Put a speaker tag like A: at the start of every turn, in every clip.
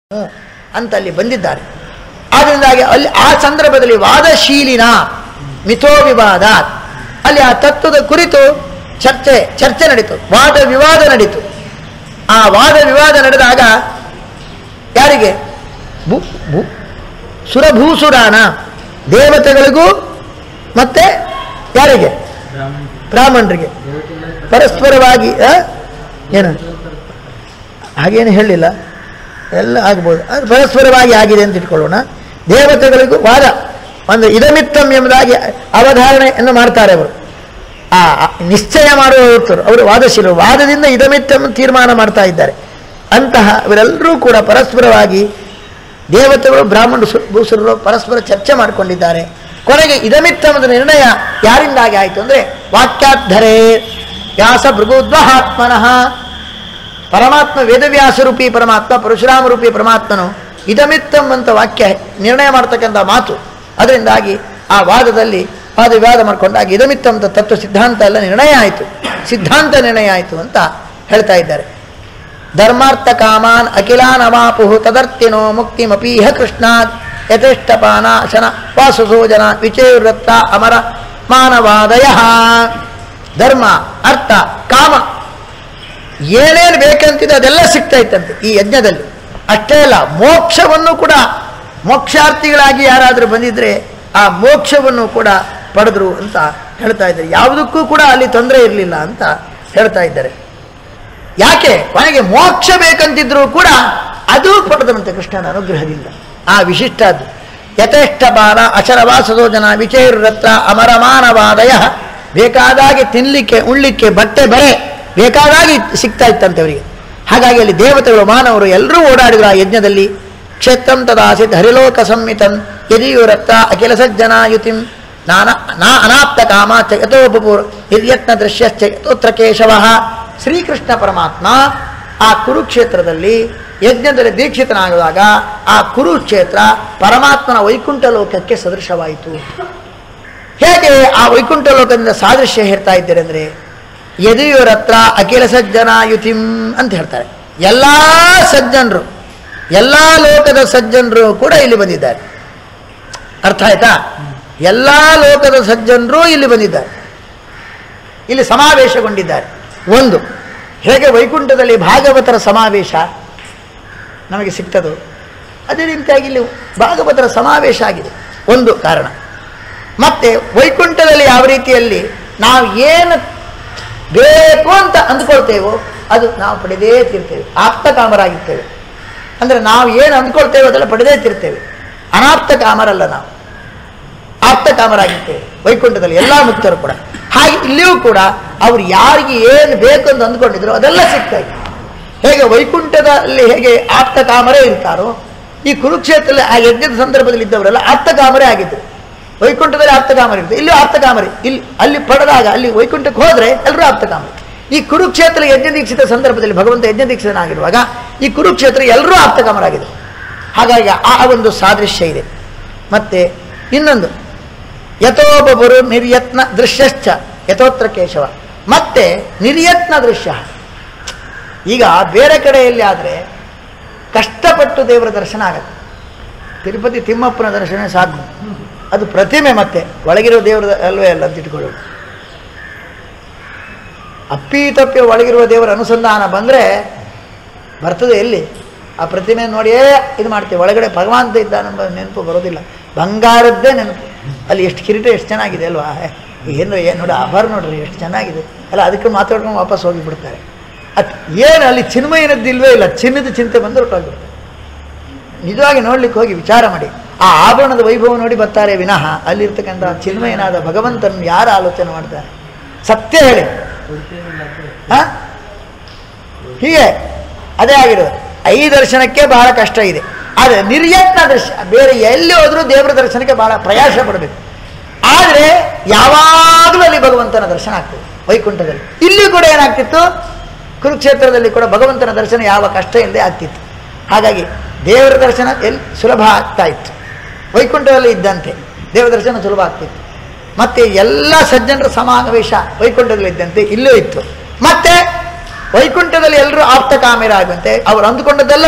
A: ಹ್ಮ್, ಅಂತ ಅಲ್ಲಿ ಬಂದಿದ್ದಾರೆ ಆದ್ದರಿಂದಾಗಿ ಅಲ್ಲಿ ಆ ಸಂದರ್ಭದಲ್ಲಿ ವಾದಶೀಲಿನ ಮಿಥೋ ವಿವಾದ ಅಲ್ಲಿ ಆ ತತ್ವದ ಕುರಿತು ಚರ್ಚೆ ಚರ್ಚೆ ನಡೀತು ವಾದ ವಿವಾದ ನಡೀತು ಆ ವಾದ ವಿವಾದ ನಡೆದಾಗ ಯಾರಿಗೆ ಭೂ ಭೂ ಸುರಭೂಸುರಾನ ದೇವತೆಗಳಿಗೂ ಮತ್ತೆ ಯಾರಿಗೆ ಬ್ರಾಹ್ಮಣರಿಗೆ ಪರಸ್ಪರವಾಗಿ ಆ? ಏನು ಹಾಗೇನು ಹೇಳಿಲ್ಲ ಎಲ್ಲ ಆಗ್ಬೋದು ಅದು ಪರಸ್ಪರವಾಗಿ ಆಗಿದೆ ಅಂತ ಇಟ್ಕೊಳ್ಳೋಣ ದೇವತೆಗಳಿಗೂ ವಾದ ಒಂದು ಇದಮಿತ್ತಂ ಎಂಬುದಾಗಿ ಅವಧಾರಣೆಯನ್ನು ಮಾಡ್ತಾರೆ ಅವರು ಆ ಆ ನಿಶ್ಚಯ ಮಾಡುವವರು ಅವರು ವಾದಶೀಲರು ವಾದದಿಂದ ಇದಮಿತ್ತಂ ತೀರ್ಮಾನ ಮಾಡ್ತಾ ಇದ್ದಾರೆ ಅಂತಹ ಇವರೆಲ್ಲರೂ ಕೂಡ ಪರಸ್ಪರವಾಗಿ ದೇವತೆಗಳು ಬ್ರಾಹ್ಮಣರು ಸು- ಭೂಸುರರು ಪರಸ್ಪರ ಚರ್ಚೆ ಮಾಡಿಕೊಂಡಿದ್ದಾರೆ ಕೊನೆಗೆ ಇದಮಿತ್ತಮದ ನಿರ್ಣಯ ಯಾರಿಂದಾಗಿ ಆಯಿತು ಅಂದರೆ ವಾಕ್ಯಾಧರೇ ವ್ಯಾಸ ಭೃಗುದ್ವಹಾತ್ಮನಃ ಪರಮಾತ್ಮ ವೇದವ್ಯಾಸ ರೂಪಿ ಪರಮಾತ್ಮ ಪರಶುರಾಮ ರೂಪಿ ಪರಮಾತ್ಮನು ಇದಮಿತ್ತಂ ಅಂತ ವಾಕ್ಯ ನಿರ್ಣಯ ಮಾಡ್ತಕ್ಕಂಥ ಮಾತು ಅದರಿಂದಾಗಿ ಆ ವಾದದಲ್ಲಿ ವಾದ ವಿವಾದ ಮಾಡಿಕೊಂಡಾಗ ಇದಮಿತ್ತಂ ಅಂತ ತತ್ವ ಸಿದ್ಧಾಂತ ಎಲ್ಲ ನಿರ್ಣಯ ಆಯಿತು ಸಿದ್ಧಾಂತ ನಿರ್ಣಯ ಆಯಿತು ಅಂತ ಹೇಳ್ತಾ ಇದ್ದಾರೆ ಧರ್ಮಾರ್ಥ ಕಾಮಾನ್ ಅಖಿಲಾನ್ ಅವಾಪುಹು ತದರ್ತಿನೋ ಮುಕ್ತಿಮಪೀಹ ಕೃಷ್ಣಾತ್ ಯಥೇಷ್ಟಪಾನ ಶನ ವಾಸುಸೋಜನ ವಿಚೇವೃತ್ತ ಅಮರ ಮಾನವಾದಯ ಧರ್ಮ ಅರ್ಥ ಕಾಮ ಏನೇನು ಬೇಕಂತಿದೆ ಅದೆಲ್ಲ ಸಿಗ್ತಾ ಇತ್ತಂತೆ ಈ ಯಜ್ಞದಲ್ಲಿ ಅಷ್ಟೇ ಅಲ್ಲ ಮೋಕ್ಷವನ್ನು ಕೂಡ ಮೋಕ್ಷಾರ್ಥಿಗಳಾಗಿ ಯಾರಾದರೂ ಬಂದಿದ್ರೆ ಆ ಮೋಕ್ಷವನ್ನು ಕೂಡ ಪಡೆದ್ರು ಅಂತ ಹೇಳ್ತಾ ಇದ್ದಾರೆ ಯಾವುದಕ್ಕೂ ಕೂಡ ಅಲ್ಲಿ ತೊಂದರೆ ಇರಲಿಲ್ಲ ಅಂತ ಹೇಳ್ತಾ ಇದ್ದಾರೆ ಯಾಕೆ ಕೊನೆಗೆ ಮೋಕ್ಷ ಬೇಕಂತಿದ್ರು ಕೂಡ ಅದು ಪಡೆದಂತೆ ಕೃಷ್ಣನ ಅನುಗ್ರಹದಿಂದ ಆ ವಿಶಿಷ್ಟ ಅದು ಯಥೇಷ್ಟ ಬಾಲ ಅಚರವಾಸದೋ ಜನ ವಿಚೇರತ್ರ ಅಮರಮಾನವಾದಯ ಬೇಕಾದಾಗೆ ತಿನ್ನಲಿಕ್ಕೆ ಉಣ್ಲಿಕ್ಕೆ ಬಟ್ಟೆ ಬರೆ ಬೇಕಾದಾಗಿ ಸಿಗ್ತಾ ಇತ್ತಂತೆ ಅವರಿಗೆ ಹಾಗಾಗಿ ಅಲ್ಲಿ ದೇವತೆಗಳು ಮಾನವರು ಎಲ್ಲರೂ ಓಡಾಡಿದ್ರು ಆ ಯಜ್ಞದಲ್ಲಿ ಕ್ಷೇತ್ರಂ ತದಾಸಿತ್ ಹರಿಲೋಕ ಸಂಹಿತಂ ಯದಿಯುರತ್ರ ಅಖಿಲ ಸಜ್ಜನಾಯುತಿಂ ನಾನ ನಾ ಅನಾಪ್ತ ಕಾಮ ಚ ಯಥೋಪುರ್ ಹಿರ್ಯತ್ನ ದೃಶ್ಯಶ್ಚ ಯಥೋತ್ರ ಕೇಶವ ಶ್ರೀಕೃಷ್ಣ ಪರಮಾತ್ಮ ಆ ಕುರುಕ್ಷೇತ್ರದಲ್ಲಿ ಯಜ್ಞದಲ್ಲಿ ದೀಕ್ಷಿತನಾಗುವಾಗ ಆ ಕುರುಕ್ಷೇತ್ರ ಪರಮಾತ್ಮನ ವೈಕುಂಠ ಲೋಕಕ್ಕೆ ಸದೃಶವಾಯಿತು ಹೇಗೆ ಆ ವೈಕುಂಠ ಲೋಕದಿಂದ ಸಾದೃಶ್ಯ ಹೇಳ್ತಾ ಇದ್ದಾರೆ ಅಂದರೆ ಯದಿಯವರತ್ರ ಅಖಿಲ ಸಜ್ಜನಾಯುತಿಂ ಅಂತ ಹೇಳ್ತಾರೆ ಎಲ್ಲ ಸಜ್ಜನರು ಎಲ್ಲ ಲೋಕದ ಸಜ್ಜನರು ಕೂಡ ಇಲ್ಲಿ ಬಂದಿದ್ದಾರೆ ಅರ್ಥ ಆಯ್ತಾ ಎಲ್ಲ ಲೋಕದ ಸಜ್ಜನರು ಇಲ್ಲಿ ಬಂದಿದ್ದಾರೆ ಇಲ್ಲಿ ಸಮಾವೇಶಗೊಂಡಿದ್ದಾರೆ ಒಂದು ಹೇಗೆ ವೈಕುಂಠದಲ್ಲಿ ಭಾಗವತರ ಸಮಾವೇಶ ನಮಗೆ ಸಿಗ್ತದೋ ಅದೇ ರೀತಿಯಾಗಿ ಇಲ್ಲಿ ಭಾಗವತರ ಸಮಾವೇಶ ಆಗಿದೆ ಒಂದು ಕಾರಣ ಮತ್ತೆ ವೈಕುಂಠದಲ್ಲಿ ಯಾವ ರೀತಿಯಲ್ಲಿ ನಾವು ಏನು ಬೇಕು ಅಂತ ಅಂದ್ಕೊಳ್ತೇವೋ ಅದು ನಾವು ಪಡೆದೇ ತೀರ್ತೇವೆ ಆಪ್ತ ಕಾಮರಾಗಿರ್ತೇವೆ ಅಂದರೆ ನಾವು ಏನು ಅಂದ್ಕೊಳ್ತೇವೋ ಅದೆಲ್ಲ ಪಡೆದೇ ತೀರ್ತೇವೆ ಅನಾಪ್ತ ಕಾಮರಲ್ಲ ನಾವು ಆಪ್ತ ಕಾಮರಾಗಿರ್ತೇವೆ ವೈಕುಂಠದಲ್ಲಿ ಎಲ್ಲ ಮುಕ್ತರು ಕೂಡ ಹಾಗೆ ಇಲ್ಲಿಯೂ ಕೂಡ ಅವ್ರು ಯಾರಿಗೆ ಏನು ಬೇಕು ಅಂತ ಅಂದ್ಕೊಂಡಿದ್ರು ಅದೆಲ್ಲ ಸಿಗ್ತಾ ಇದೆ ಹೇಗೆ ವೈಕುಂಠದಲ್ಲಿ ಹೇಗೆ ಆಪ್ತ ಕಾಮರೇ ಇರ್ತಾರೋ ಈ ಕುರುಕ್ಷೇತ್ರದಲ್ಲಿ ಆ ಯಜ್ಞದ ಸಂದರ್ಭದಲ್ಲಿ ಇದ್ದವರೆಲ್ಲ ಆಪ್ತ ಕಾಮರೇ ಆಗಿದ್ರು ವೈಕುಂಠದಲ್ಲಿ ಆಪ್ತ ಕಾಮರ ಇರ್ತದೆ ಇಲ್ಲೂ ಆಪ್ತ ಕಾಮರಿ ಇಲ್ಲಿ ಅಲ್ಲಿ ಪಡೆದಾಗ ಅಲ್ಲಿ ವೈಕುಂಠಕ್ಕೆ ಹೋದ್ರೆ ಎಲ್ಲರೂ ಆಪ್ತ ಕಾಮರಿ ಈ ಕುರುಕ್ಷೇತ್ರ ಯಜ್ಞ ದೀಕ್ಷಿತ ಸಂದರ್ಭದಲ್ಲಿ ಭಗವಂತ ಯಜ್ಞ ದೀಕ್ಷಿತನಾಗಿರುವಾಗ ಈ ಕುರುಕ್ಷೇತ್ರ ಎಲ್ಲರೂ ಆಪ್ತ ಕಾಮರಾಗಿದೆ ಹಾಗಾಗಿ ಆ ಒಂದು ಸಾದೃಶ್ಯ ಇದೆ ಮತ್ತೆ ಇನ್ನೊಂದು ಯಥೋಪುರು ನಿರ್ಯತ್ನ ದೃಶ್ಯಶ್ಚ ಯಥೋತ್ರ ಕೇಶವ ಮತ್ತೆ ನಿರ್ಯತ್ನ ದೃಶ್ಯ ಈಗ ಬೇರೆ ಕಡೆಯಲ್ಲಿ ಆದರೆ ಕಷ್ಟಪಟ್ಟು ದೇವರ ದರ್ಶನ ಆಗತ್ತೆ ತಿರುಪತಿ ತಿಮ್ಮಪ್ಪನ ದರ್ಶನ ಸಾಕು ಅದು ಪ್ರತಿಮೆ ಮತ್ತೆ ಒಳಗಿರೋ ದೇವರ ಅಲ್ವೇ ಅಲ್ಲ ಅಂತ ಇಟ್ಕೊಳ್ಳೋದು ಅಪ್ಪಿ ತಪ್ಪಿ ಒಳಗಿರುವ ದೇವರ ಅನುಸಂಧಾನ ಬಂದರೆ ಬರ್ತದೆ ಎಲ್ಲಿ ಆ ಪ್ರತಿಮೆ ನೋಡಿಯೇ ಇದು ಮಾಡ್ತೀವಿ ಒಳಗಡೆ ಭಗವಂತ ಇದ್ದಾನೆಂಬ ನೆನಪು ಬರೋದಿಲ್ಲ ಬಂಗಾರದ್ದೇ ನೆನಪು ಅಲ್ಲಿ ಎಷ್ಟು ಕಿರೀಟ ಎಷ್ಟು ಚೆನ್ನಾಗಿದೆ ಅಲ್ವಾ ಏನು ಏನು ನೋಡಿ ಆಭಾರ ನೋಡ್ರಿ ಎಷ್ಟು ಚೆನ್ನಾಗಿದೆ ಅಲ್ಲ ಅದಕ್ಕೆ ಮಾತಾಡ್ಕೊಂಡು ವಾಪಸ್ ಹೋಗಿಬಿಡ್ತಾರೆ ಅದು ಏನು ಅಲ್ಲಿ ಚಿನ್ಮಯನದ್ದು ಇಲ್ವೇ ಇಲ್ಲ ಚಿನ್ನದ ಚಿಂತೆ ಬಂದು ಹೊರಟೋಗ್ಬಿಡ್ತಾರೆ ನಿಜವಾಗಿ ನೋಡ್ಲಿಕ್ಕೆ ಹೋಗಿ ವಿಚಾರ ಮಾಡಿ ಆ ಆಭರಣದ ವೈಭವ ನೋಡಿ ಬರ್ತಾರೆ ವಿನಃ ಅಲ್ಲಿರ್ತಕ್ಕಂಥ ಚಿನ್ಮಯನಾದ ಭಗವಂತನ ಯಾರು ಆಲೋಚನೆ ಮಾಡ್ತಾರೆ ಸತ್ಯ ಹೇಳಿ ಹ? ಹೀಗೆ ಅದೇ ಆಗಿರೋದು ಐ ದರ್ಶನಕ್ಕೆ ಬಹಳ ಕಷ್ಟ ಇದೆ ಆದರೆ ನಿರ್ಯತ್ನ ದರ್ಶನ ಬೇರೆ ಎಲ್ಲಿ ಹೋದರೂ ದೇವರ ದರ್ಶನಕ್ಕೆ ಬಹಳ ಪ್ರಯಾಸ ಪಡಬೇಕು ಆದರೆ ಯಾವಾಗಲೂ ಅಲ್ಲಿ ಭಗವಂತನ ದರ್ಶನ ಆಗ್ತದೆ ವೈಕುಂಠದಲ್ಲಿ ಇಲ್ಲಿ ಕೂಡ ಏನಾಗ್ತಿತ್ತು ಕುರುಕ್ಷೇತ್ರದಲ್ಲಿ ಕೂಡ ಭಗವಂತನ ದರ್ಶನ ಯಾವ ಕಷ್ಟ ಇಲ್ಲದೆ ಆಗ್ತಿತ್ತು ಹಾಗಾಗಿ ದೇವರ ದರ್ಶನ ಎಲ್ಲಿ ಸುಲಭ ಆಗ್ತಾ ಇತ್ತು ವೈಕುಂಠದಲ್ಲಿ ಇದ್ದಂತೆ ದೇವರ ದರ್ಶನ ಸುಲಭ ಆಗ್ತಿತ್ತು ಮತ್ತೆ ಎಲ್ಲ ಸಜ್ಜನರ ಸಮಾವೇಶ ವೈಕುಂಠದಲ್ಲಿ ಇದ್ದಂತೆ ಇಲ್ಲೂ ಇತ್ತು ಮತ್ತೆ ವೈಕುಂಠದಲ್ಲಿ ಎಲ್ಲರೂ ಆಪ್ತ ಕಾಮೇರ ಆಗುವಂತೆ ಅವರು ಅಂದುಕೊಂಡದ್ದೆಲ್ಲ ಅಲ್ಲಿ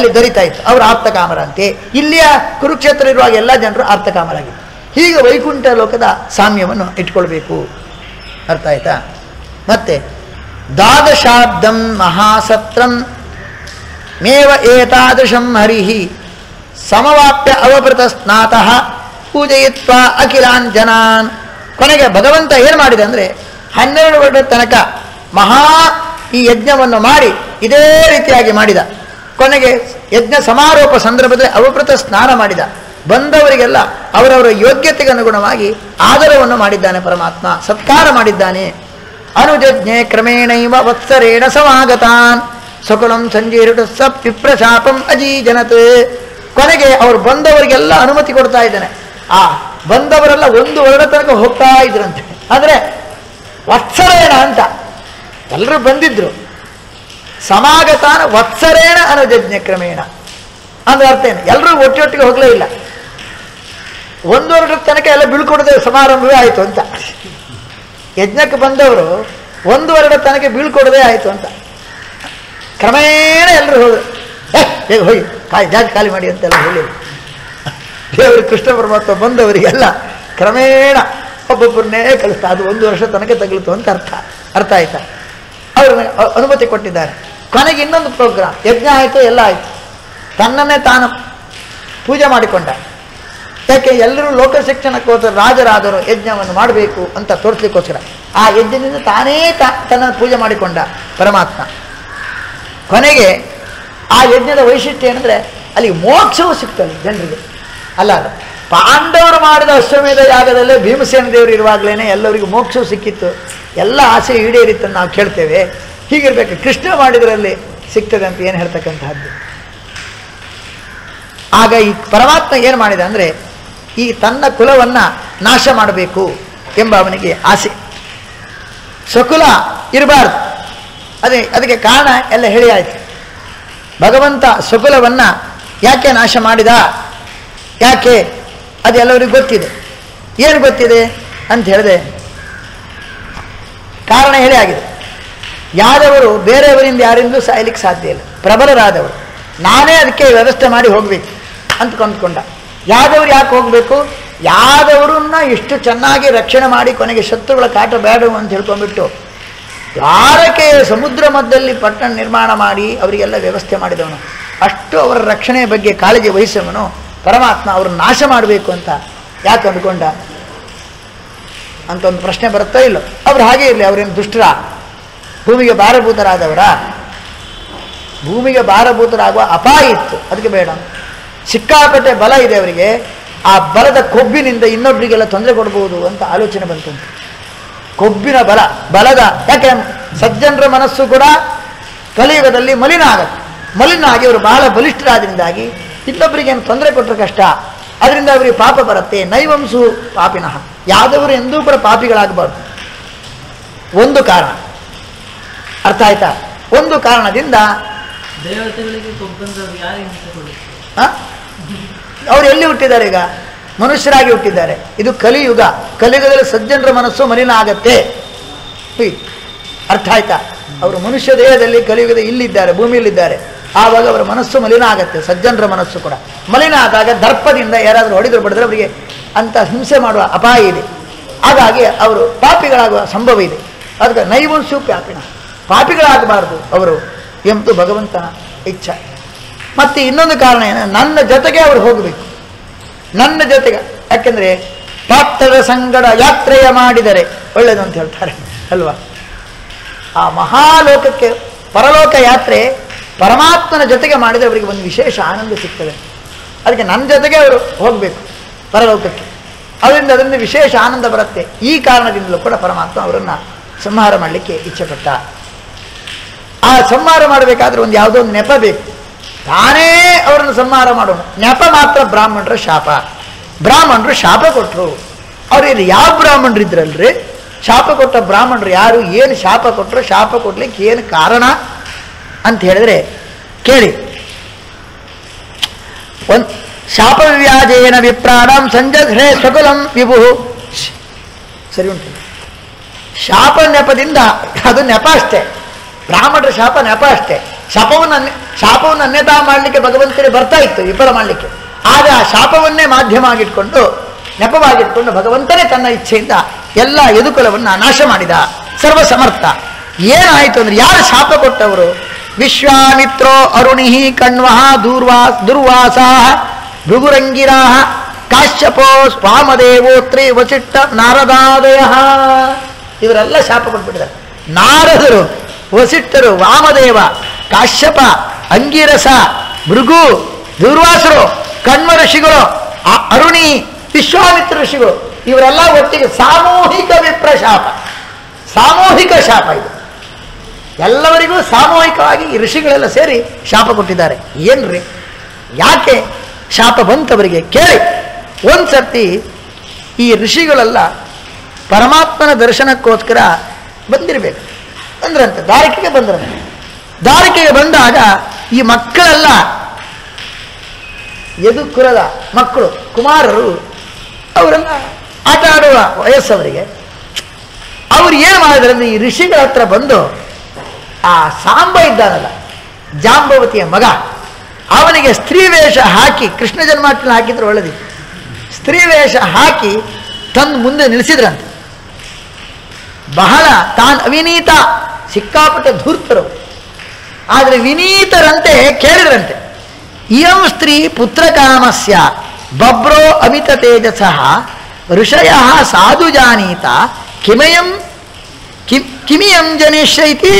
A: ಅಲ್ಲಿ ದೊರೀತಾ ಇತ್ತು ಅವರು ಆಪ್ತಕಾಮರಂತೆ ಇಲ್ಲಿಯ ಕುರುಕ್ಷೇತ್ರ ಇರುವಾಗ ಎಲ್ಲ ಜನರು ಆಪ್ತಕಾಮರಾಗಿತ್ತು ಹೀಗೆ ವೈಕುಂಠ ಲೋಕದ ಸಾಮ್ಯವನ್ನು ಇಟ್ಕೊಳ್ಬೇಕು ಅರ್ಥ ಆಯ್ತಾ ಮತ್ತೆ ದ್ವಾದಶಾಬ್ದಂ ಮಹಾಸತ್ರಂ ಮೇವ ಏತಾದೃಶಂ ಹರಿಹಿ ಸಮವಾಪ್ಯ ಅವಭೃತ ಸ್ನಾತಃ ಪೂಜಯಿತ್ವ ಅಖಿಲಾನ್ ಜನಾನ್ ಕೊನೆಗೆ ಭಗವಂತ ಏನು ಮಾಡಿದೆ ಅಂದರೆ ಹನ್ನೆರಡು ವರ್ಷದ ತನಕ ಮಹಾ ಈ ಯಜ್ಞವನ್ನು ಮಾಡಿ ಇದೇ ರೀತಿಯಾಗಿ ಮಾಡಿದ ಕೊನೆಗೆ ಯಜ್ಞ ಸಮಾರೋಪ ಸಂದರ್ಭದಲ್ಲಿ ಅವಭೃತ ಸ್ನಾನ ಮಾಡಿದ ಬಂದವರಿಗೆಲ್ಲ ಅವರವರ ಯೋಗ್ಯತೆಗೆ ಅನುಗುಣವಾಗಿ ಆದರವನ್ನು ಮಾಡಿದ್ದಾನೆ ಪರಮಾತ್ಮ ಸತ್ಕಾರ ಮಾಡಿದ್ದಾನೆ ಅನುಜಜ್ಞೆ ಕ್ರಮೇಣೈವ ವತ್ಸರೇಣ ಸಮಾಗತಾನ್ ಸಕುಲಂ ಸಂಜೀರುಟ ಸ ವಿಪ್ರಶಾಪಂ ಅಜೀಜನತ್ ಕೊನೆಗೆ ಅವರು ಬಂದವರಿಗೆಲ್ಲ ಅನುಮತಿ ಕೊಡ್ತಾ ಇದ್ದಾನೆ ಆ ಬಂದವರೆಲ್ಲ ಒಂದು ವರ್ಣ ತನಕ ಹೋಗ್ತಾ ಇದ್ರಂತೆ ಆದರೆ ವತ್ಸರೇಣ ಅಂತ ಎಲ್ಲರೂ ಬಂದಿದ್ರು ಸಮಾಗತಾನ ವತ್ಸರೇಣ ಅನುಜಜ್ಞೆ ಕ್ರಮೇಣ ಅಂದ್ರೆ ಅರ್ಥ ಏನು ಎಲ್ಲರೂ ಒಟ್ಟೊಟ್ಟಿಗೆ ಹೋಗಲೇ ಇಲ್ಲ ಒಂದು ವರ್ಷದ ತನಕ ಎಲ್ಲ ಬೀಳ್ಕೊಡದೆ ಸಮಾರಂಭವೇ ಆಯಿತು ಅಂತ ಯಜ್ಞಕ್ಕೆ ಬಂದವರು ಒಂದು ವರ್ಷದ ತನಕ ಬೀಳ್ಕೊಡದೆ ಆಯಿತು ಅಂತ ಕ್ರಮೇಣ ಎಲ್ಲರೂ ಹೋದ್ರು ಏ, ಬೇಗ ಹೋಗಿ ಕಾಯಿ ಜಾಗ ಖಾಲಿ ಮಾಡಿ ಅಂತೆಲ್ಲ ಹೇಳಿಲ್ಲ ದೇವರು ಕೃಷ್ಣ ಪರಮಾತ್ಮ ಬಂದವರಿಗೆಲ್ಲ ಕ್ರಮೇಣ ಒಬ್ಬೊಬ್ಬರನ್ನೇ ಕಳಿಸ್ತಾ ಅದು ಒಂದು ವರ್ಷ ತನಕ ತಗಲಿತು ಅಂತ ಅರ್ಥ ಅರ್ಥ ಆಯ್ತಾ ಅವರು ಅನುಮತಿ ಕೊಟ್ಟಿದ್ದಾರೆ ಕೊನೆಗೆ ಇನ್ನೊಂದು ಪ್ರೋಗ್ರಾಮ್ ಯಜ್ಞ ಆಯಿತು ಎಲ್ಲ ಆಯಿತು ತನ್ನನ್ನೇ ತಾನು ಪೂಜೆ ಮಾಡಿಕೊಂಡ ಯಾಕೆ ಎಲ್ಲರೂ ಲೋಕ ಶಿಕ್ಷಣಕ್ಕೋಸ್ಕರ ರಾಜರಾದರು ಯಜ್ಞವನ್ನು ಮಾಡಬೇಕು ಅಂತ ತೋರಿಸ್ಲಿಕ್ಕೋಸ್ಕರ ಆ ಯಜ್ಞದಿಂದ ತಾನೇ ತಾ ತನ್ನನ್ನು ಪೂಜೆ ಮಾಡಿಕೊಂಡ ಪರಮಾತ್ಮ ಕೊನೆಗೆ ಆ ಯಜ್ಞದ ವೈಶಿಷ್ಟ್ಯ ಏನಂದರೆ ಅಲ್ಲಿ ಮೋಕ್ಷವೂ ಸಿಗ್ತದೆ ಜನರಿಗೆ ಅಲ್ಲ ಅಲ್ಲ ಪಾಂಡವರು ಮಾಡಿದ ಅಶ್ವಮೇಧ ಯಾಗದಲ್ಲೇ ಭೀಮಸೇನ ದೇವರು ಇರುವಾಗಲೇ ಎಲ್ಲರಿಗೂ ಮೋಕ್ಷವು ಸಿಕ್ಕಿತ್ತು ಎಲ್ಲ ಆಸೆ ಈಡೇರಿತ್ತು ಅಂತ ನಾವು ಕೇಳ್ತೇವೆ ಹೀಗಿರ್ಬೇಕು ಕೃಷ್ಣ ಮಾಡಿದ್ರಲ್ಲಿ ಸಿಗ್ತದೆ ಅಂತ ಏನು ಹೇಳ್ತಕ್ಕಂತಹದ್ದು ಆಗ ಈ ಪರಮಾತ್ಮ ಏನು ಮಾಡಿದ ಅಂದರೆ ಈ ತನ್ನ ಕುಲವನ್ನು ನಾಶ ಮಾಡಬೇಕು ಎಂಬ ಅವನಿಗೆ ಆಸೆ ಸಕುಲ ಇರಬಾರ್ದು ಅದೇ ಅದಕ್ಕೆ ಕಾರಣ ಎಲ್ಲ ಹೇಳಿ ಆಯಿತು ಭಗವಂತ ಸಕುಲವನ್ನು ಯಾಕೆ ನಾಶ ಮಾಡಿದ ಯಾಕೆ ಅದೆಲ್ಲರಿಗೂ ಗೊತ್ತಿದೆ ಏನು ಗೊತ್ತಿದೆ ಅಂತ ಹೇಳಿದೆ ಕಾರಣ ಹೇಳಿ ಆಗಿದೆ ಯಾದವರು ಬೇರೆಯವರಿಂದ ಯಾರಿಂದಲೂ ಸಾಯ್ಲಿಕ್ಕೆ ಸಾಧ್ಯ ಇಲ್ಲ ಪ್ರಬಲರಾದವರು ನಾನೇ ಅದಕ್ಕೆ ವ್ಯವಸ್ಥೆ ಮಾಡಿ ಹೋಗಬೇಕು ಅಂತ ಕೊಂಡ್ಕೊಂಡ ಯಾದವರು ಯಾಕೆ ಹೋಗಬೇಕು ಯಾದವರನ್ನ ಇಷ್ಟು ಚೆನ್ನಾಗಿ ರಕ್ಷಣೆ ಮಾಡಿ ಕೊನೆಗೆ ಶತ್ರುಗಳ ಕಾಟ ಬೇಡ ಅಂತ ಹೇಳ್ಕೊಂಡ್ಬಿಟ್ಟು ದ್ವಾರಕೆ ಸಮುದ್ರ ಮಧ್ಯದಲ್ಲಿ ಪಟ್ಟಣ ನಿರ್ಮಾಣ ಮಾಡಿ ಅವರಿಗೆಲ್ಲ ವ್ಯವಸ್ಥೆ ಮಾಡಿದವನು ಅಷ್ಟು ಅವರ ರಕ್ಷಣೆಯ ಬಗ್ಗೆ ಕಾಳಜಿ ವಹಿಸವನು ಪರಮಾತ್ಮ ಅವ್ರನ್ನ ನಾಶ ಮಾಡಬೇಕು ಅಂತ ಯಾಕೆ ಅಂದ್ಕೊಂಡ ಅಂತ ಒಂದು ಪ್ರಶ್ನೆ ಬರುತ್ತೋ ಇಲ್ಲೋ ಅವ್ರು ಹಾಗೆ ಇರಲಿ ಅವ್ರೇನು ದುಷ್ಟರ ಭೂಮಿಗೆ ಭಾರಭೂತರಾದವರ ಭೂಮಿಗೆ ಭಾರಭೂತರಾಗುವ ಅಪಾಯ ಇತ್ತು ಅದಕ್ಕೆ ಬೇಡ ಸಿಕ್ಕಾಪಟ್ಟೆ ಬಲ ಇದೆ ಅವರಿಗೆ ಆ ಬಲದ ಕೊಬ್ಬಿನಿಂದ ಇನ್ನೊಬ್ಬರಿಗೆಲ್ಲ ತೊಂದರೆ ಕೊಡ್ಬೋದು ಅಂತ ಆಲೋಚನೆ ಬಂತಂತೆ ಕೊಬ್ಬಿನ ಬಲ ಬಲದ ಯಾಕೆ ಸಜ್ಜನರ ಮನಸ್ಸು ಕೂಡ ಕಲಿಯುಗದಲ್ಲಿ ಮಲಿನ ಆಗತ್ತೆ ಮಲಿನ ಆಗಿ ಅವರು ಬಹಳ ಬಲಿಷ್ಠರಾದ್ರಿಂದಾಗಿ ಇನ್ನೊಬ್ಬರಿಗೇನು ತೊಂದರೆ ಕೊಟ್ಟರೆ ಕಷ್ಟ ಅದರಿಂದ ಅವರಿಗೆ ಪಾಪ ಬರುತ್ತೆ ನೈವಂಸು ಪಾಪಿನಃ ಯಾದವರು ಎಂದೂ ಕೂಡ ಪಾಪಿಗಳಾಗಬಾರ್ದು ಒಂದು ಕಾರಣ ಅರ್ಥ ಆಯ್ತಾ ಒಂದು ಕಾರಣದಿಂದ
B: ದೇವತೆಗಳಿಗೆ ಕೊಬ್ಬಂದವ್ರು ಯಾರಿಗೆ ಅಂತ ಕೊಡುತ್ತೆ
A: ಆ? ಅವ್ರು ಎಲ್ಲಿ ಹುಟ್ಟಿದ್ದಾರೆ ಈಗ ಮನುಷ್ಯರಾಗಿ ಹುಟ್ಟಿದ್ದಾರೆ ಇದು ಕಲಿಯುಗ ಕಲಿಯುಗದಲ್ಲಿ ಸಜ್ಜನರ ಮನಸ್ಸು ಮಲಿನ ಆಗತ್ತೆ ಹುಯ್. ಅರ್ಥ ಆಯ್ತಾ ಅವರು ಮನುಷ್ಯ ದೇಹದಲ್ಲಿ ಕಲಿಯುಗದ ಇಲ್ಲಿದ್ದಾರೆ ಭೂಮಿಯಲ್ಲಿದ್ದಾರೆ ಆವಾಗ ಅವರ ಮನಸ್ಸು ಮಲಿನ ಆಗತ್ತೆ ಸಜ್ಜನರ ಮನಸ್ಸು ಕೂಡ ಮಲಿನ ಆದಾಗ ದರ್ಪದಿಂದ ಯಾರಾದರೂ ಹೊಡೆದ್ರು ಬಡಿದ್ರೆ ಅವರಿಗೆ ಅಂತ ಹಿಂಸೆ ಮಾಡುವ ಅಪಾಯ ಇದೆ ಹಾಗಾಗಿ ಅವರು ಪಾಪಿಗಳಾಗುವ ಸಂಭವ ಇದೆ ಅದಕ್ಕೆ ನೈವಂಶು ಪಾಪಿನ ಪಾಪಿಗಳಾಗಬಾರದು ಅವರು ಎಂಬುದು ಭಗವಂತನ ಇಚ್ಛೆ ಮತ್ತು ಇನ್ನೊಂದು ಕಾರಣ ಏನು ನನ್ನ ಜೊತೆಗೆ ಅವರು ಹೋಗಬೇಕು ನನ್ನ ಜೊತೆಗೆ ಯಾಕೆಂದರೆ ಪಾತ್ರದ ಸಂಗಡ ಯಾತ್ರೆಯ ಮಾಡಿದರೆ ಒಳ್ಳೆಯದು ಅಂತ ಹೇಳ್ತಾರೆ ಅಲ್ವಾ ಆ ಮಹಾಲೋಕಕ್ಕೆ ಪರಲೋಕ ಯಾತ್ರೆ ಪರಮಾತ್ಮನ ಜೊತೆಗೆ ಮಾಡಿದರೆ ಅವರಿಗೆ ಒಂದು ವಿಶೇಷ ಆನಂದ ಸಿಗ್ತದೆ ಅದಕ್ಕೆ ನನ್ನ ಜೊತೆಗೆ ಅವರು ಹೋಗಬೇಕು ಪರಲೋಕಕ್ಕೆ ಅದರಿಂದ ಅದರಿಂದ ವಿಶೇಷ ಆನಂದ ಬರುತ್ತೆ ಈ ಕಾರಣದಿಂದಲೂ ಕೂಡ ಪರಮಾತ್ಮ ಅವರನ್ನು ಸಂಹಾರ ಮಾಡಲಿಕ್ಕೆ ಇಚ್ಛೆ ಪಟ್ಟ ಆ ಸಂಹಾರ ಮಾಡಬೇಕಾದ್ರೆ ಒಂದು ಯಾವುದೋ ಒಂದು ನೆಪ ಬೇಕು ತಾನೇ ಅವರನ್ನು ಸಂಹಾರ ಮಾಡೋಣ ನೆಪ ಮಾತ್ರ ಬ್ರಾಹ್ಮಣರ ಶಾಪ ಬ್ರಾಹ್ಮಣರು ಶಾಪ ಕೊಟ್ಟರು ಅವ್ರು ಯಾವ ಬ್ರಾಹ್ಮಣರು ಇದ್ರಲ್ರಿ ಶಾಪ ಕೊಟ್ಟ ಬ್ರಾಹ್ಮಣರು ಯಾರು ಏನು ಶಾಪ ಕೊಟ್ಟರು ಶಾಪ ಕೊಡ್ಲಿಕ್ಕೆ ಏನು ಕಾರಣ ಅಂತ ಹೇಳಿದ್ರೆ ಕೇಳಿ ಒಂದು ಶಾಪ ವ್ಯಾಜೇನ ವಿಪ್ರಾಣಂ ಸಂಜಘ್ರೆ ಸ್ವಕುಲಂ ವಿಭು ಶ್ಶ್. ಸರಿ ಉಂಟು ಶಾಪ ನೆಪದಿಂದ ಅದು ನೆಪ ಅಷ್ಟೇ ಬ್ರಾಹ್ಮಣರ ಶಾಪ ನೆಪ ಅಷ್ಟೇ ಶಾಪವನ್ನು ಅನ್ಯ ಶಾಪವನ್ನು ಅನ್ಯತಾ ಮಾಡಲಿಕ್ಕೆ ಭಗವಂತನಿಗೆ ಬರ್ತಾ ಇತ್ತು ವಿಫಲ ಮಾಡಲಿಕ್ಕೆ ಆಗ ಆ ಶಾಪವನ್ನೇ ಮಾಧ್ಯಮ ಆಗಿಟ್ಕೊಂಡು ನೆಪವಾಗಿಟ್ಕೊಂಡು ಭಗವಂತನೇ ತನ್ನ ಇಚ್ಛೆಯಿಂದ ಎಲ್ಲ ಯದುಕುಲವನ್ನು ನಾಶ ಮಾಡಿದ ಸರ್ವ ಸಮರ್ಥ ಏನಾಯಿತು ಅಂದ್ರೆ ಯಾರು ಶಾಪ ಕೊಟ್ಟವರು ವಿಶ್ವಾಮಿತ್ರೋ ಅರುಣಿಹಿ ಕಣ್ವಃ ದೂರ್ವಾಸ್ ದುರ್ವಾಸಾ ಭೃಗುರಂಗಿರಾ ಕಾಶ್ಯಪೋ ಸ್ವಾಮದೇವೋತ್ರಿ ವಸಿಷ್ಠ ನಾರದಾದಯ ಇವರೆಲ್ಲ ಶಾಪ ಕೊಟ್ಬಿಟ್ಟಿದ್ದಾರೆ ನಾರದರು ವಸಿಷ್ಠರು ವಾಮದೇವ ಕಾಶ್ಯಪ ಅಂಗಿರಸ ಭೃಗು ದುರ್ವಾಸರು ಕಣ್ವ ಋಷಿಗಳು ಆ- ಅರುಣಿ ವಿಶ್ವಾಮಿತ್ರ ಋಷಿಗಳು ಇವರೆಲ್ಲ ಒಟ್ಟಿಗೆ ಸಾಮೂಹಿಕ ವಿಪ್ರಶಾಪ ಸಾಮೂಹಿಕ ಶಾಪ ಇದು ಎಲ್ಲವರಿಗೂ ಸಾಮೂಹಿಕವಾಗಿ ಈ ಋಷಿಗಳೆಲ್ಲ ಸೇರಿ ಶಾಪ ಕೊಟ್ಟಿದ್ದಾರೆ ಏನ್ರಿ ಯಾಕೆ ಶಾಪ ಬಂತವರಿಗೆ ಕೇಳಿ ಒಂದ್ಸರ್ತಿ ಈ ಋಷಿಗಳೆಲ್ಲ ಪರಮಾತ್ಮನ ದರ್ಶನಕ್ಕೋಸ್ಕರ ಬಂದಿರಬೇಕು ಬಂದ್ರಂತೆ ದಾರಿಕೆಗೆ ಬಂದ್ರಂತೆ ದಾರಿಕೆಗೆ ಬಂದಾಗ ಈ ಮಕ್ಕಳೆಲ್ಲ ಯದುಕುಲದ ಮಕ್ಕಳು ಕುಮಾರರು ಅವರೆಲ್ಲ ಆಟ ಆಡುವ ವಯಸ್ಸವರಿಗೆ ಅವ್ರು ಏನು ಮಾಡಿದ್ರೆ ಅಂದ್ರೆ ಈ ಋಷಿಗಳ ಹತ್ರ ಬಂದು ಆ ಸಾಂಬ ಇದ್ದಾನಲ್ಲ ಜಾಂಬವತಿಯ ಮಗ ಅವನಿಗೆ ಸ್ತ್ರೀ ವೇಷ ಹಾಕಿ ಕೃಷ್ಣ ಜನ್ಮಾಷ್ಟಮಿ ಹಾಕಿದ್ರೆ ಒಳ್ಳೆದಿತ್ತು ಸ್ತ್ರೀ ವೇಷ ಹಾಕಿ ತಂದು ಮುಂದೆ ನಿಲ್ಲಿಸಿದ್ರಂತೆ ಬಹಳ ತಾನು ಅವಿನೀತ ಸಿಕ್ಕಾಪಟ್ಟೆ ಧೂರ್ತರು ಆದರೆ ವಿನೀತರಂತೆ ಕೇಳಿದ್ರಂತೆ ಇಯಂ ಸ್ತ್ರೀ ಪುತ್ರಕಾಮಸ್ಯ ಬಬ್ರೋ ಅಮಿತ ತೇಜಸ ಋಷಯ ಸಾಧು ಜಾನೀತ ಕಿಮಯಂ ಕಿ- ಕಿಮಿಯಂ ಜನಿಷ್ಯ ಇತಿ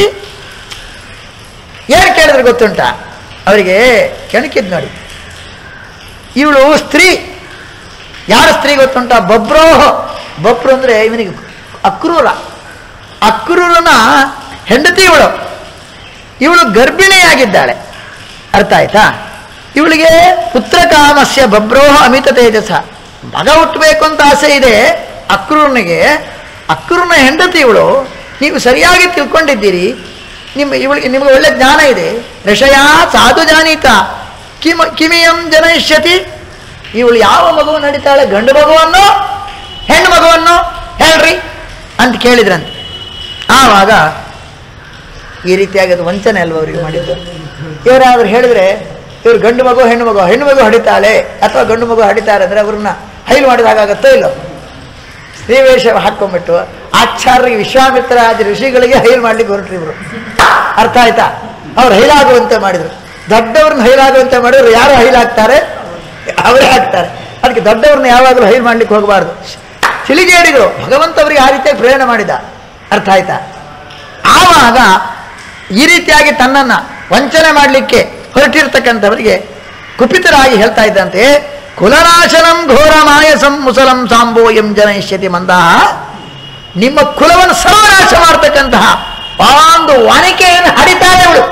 A: ಏನು ಕೇಳಿದ್ರೆ ಗೊತ್ತುಂಟ ಅವರಿಗೆ ಕೆಣಕಿದ್ ನೋಡಿ ಇವಳು ಸ್ತ್ರೀ ಯಾರ ಸ್ತ್ರೀ ಗೊತ್ತುಂಟ ಬಬ್ರೋಹ ಬಬ್ರು ಅಂದರೆ ಇವನಿಗೆ ಅಕ್ರೂರ ಅಕ್ರೂರನ ಹೆಂಡತಿ ಇವಳು ಇವಳು ಗರ್ಭಿಣಿಯಾಗಿದ್ದಾಳೆ ಅರ್ಥ ಆಯ್ತಾ ಇವಳಿಗೆ ಪುತ್ರ ಕಾಮಸ್ಯ ಬಬ್ರೋಹ ಅಮಿತ ತೇಜಸ ಮಗ ಹುಟ್ಟಬೇಕು ಅಂತ ಆಸೆ ಇದೆ ಅಕ್ರೂರನಿಗೆ ಅಕ್ರೂರನ ಹೆಂಡತಿ ಇವಳು ನೀವು ಸರಿಯಾಗಿ ತಿಳ್ಕೊಂಡಿದ್ದೀರಿ ನಿಮ್ಮ ಇವಳಿಗೆ ನಿಮಗೆ ಒಳ್ಳೆ ಜ್ಞಾನ ಇದೆ ಋಷಯ ಸಾಧು ಜಾನೀತ ಕಿಮ ಕಿಮಿಯಂ ಜನಯಿಷ್ಯತಿ ಇವಳು ಯಾವ ಮಗು ನಡೀತಾಳೆ ಗಂಡು ಮಗುವನ್ನು ಹೆಣ್ಣು ಮಗುವನ್ನು ಹೇಳ್ರಿ ಅಂತ ಕೇಳಿದ್ರಂತೆ ಆವಾಗ ಈ ರೀತಿಯಾಗಿ ಅದು ವಂಚನೆ ಅಲ್ವ ಅವರಿಗೆ ಮಾಡಿದ್ದು ಇವರಾದ್ರು ಹೇಳಿದ್ರೆ ಇವ್ರು ಗಂಡು ಮಗು ಹೆಣ್ಣು ಮಗು ಹೆಣ್ಣು ಮಗು ಹಡಿತಾಳೆ ಅಥವಾ ಗಂಡು ಮಗು ಹಡಿತಾರೆ ಅಂದರೆ ಅವ್ರನ್ನ ಹೈಲು ಮಾಡಿದಾಗತ್ತೋ ಇಲ್ಲೋ ಸ್ತ್ರೀವೇಷ ಹಾಕ್ಕೊಂಡ್ಬಿಟ್ಟು ಆಚಾರ್ಯರಿಗೆ ವಿಶ್ವಾಮಿತ್ರ ಆದಿ ಋಷಿಗಳಿಗೆ ಹೈಲು ಮಾಡ್ಲಿಕ್ಕೆ ಹೊರಟ್ರು ಇವರು ಅರ್ಥ ಆಯ್ತಾ ಅವ್ರು ಹೈಲಾಗುವಂತೆ ಮಾಡಿದ್ರು ದೊಡ್ಡವ್ರನ್ನ ಹೈಲಾಗುವಂತೆ ಮಾಡಿದ್ರು ಯಾರು ಹೈಲಾಗ್ತಾರೆ ಅವರೇ ಆಗ್ತಾರೆ ಅದಕ್ಕೆ ದೊಡ್ಡವ್ರನ್ನ ಯಾವಾಗಲೂ ಹೈಲು ಮಾಡ್ಲಿಕ್ಕೆ ಹೋಗಬಾರ್ದು ತಿಳಿಗೇಡಿಗಳು ಭಗವಂತ ಅವರಿಗೆ ಆ ರೀತಿಯಾಗಿ ಪ್ರೇರಣೆ ಮಾಡಿದ ಅರ್ಥ ಆಯ್ತಾ ಆವಾಗ ಈ ರೀತಿಯಾಗಿ ತನ್ನನ್ನು ವಂಚನೆ ಮಾಡಲಿಕ್ಕೆ ಹೊರಟಿರ್ತಕ್ಕಂಥವರಿಗೆ ಕುಪಿತರಾಗಿ ಹೇಳ್ತಾ ಇದ್ದಂತೆ ಕುಲನಾಶನಂ ಘೋರ ಮಾಯಸಂ ಮುಸಲಂ ಸಾಂಬೋಯಂ ಜನಯಿಷ್ಯತಿ ಮಂದಹ ನಿಮ್ಮ ಕುಲವನ್ನು ಸರ್ವನಾಶ ಮಾಡ್ತಕ್ಕಂತಹ ಒಂದು ಒನಕೆಯನ್ನು ಹಡಿತಾರೆ ಅವಳು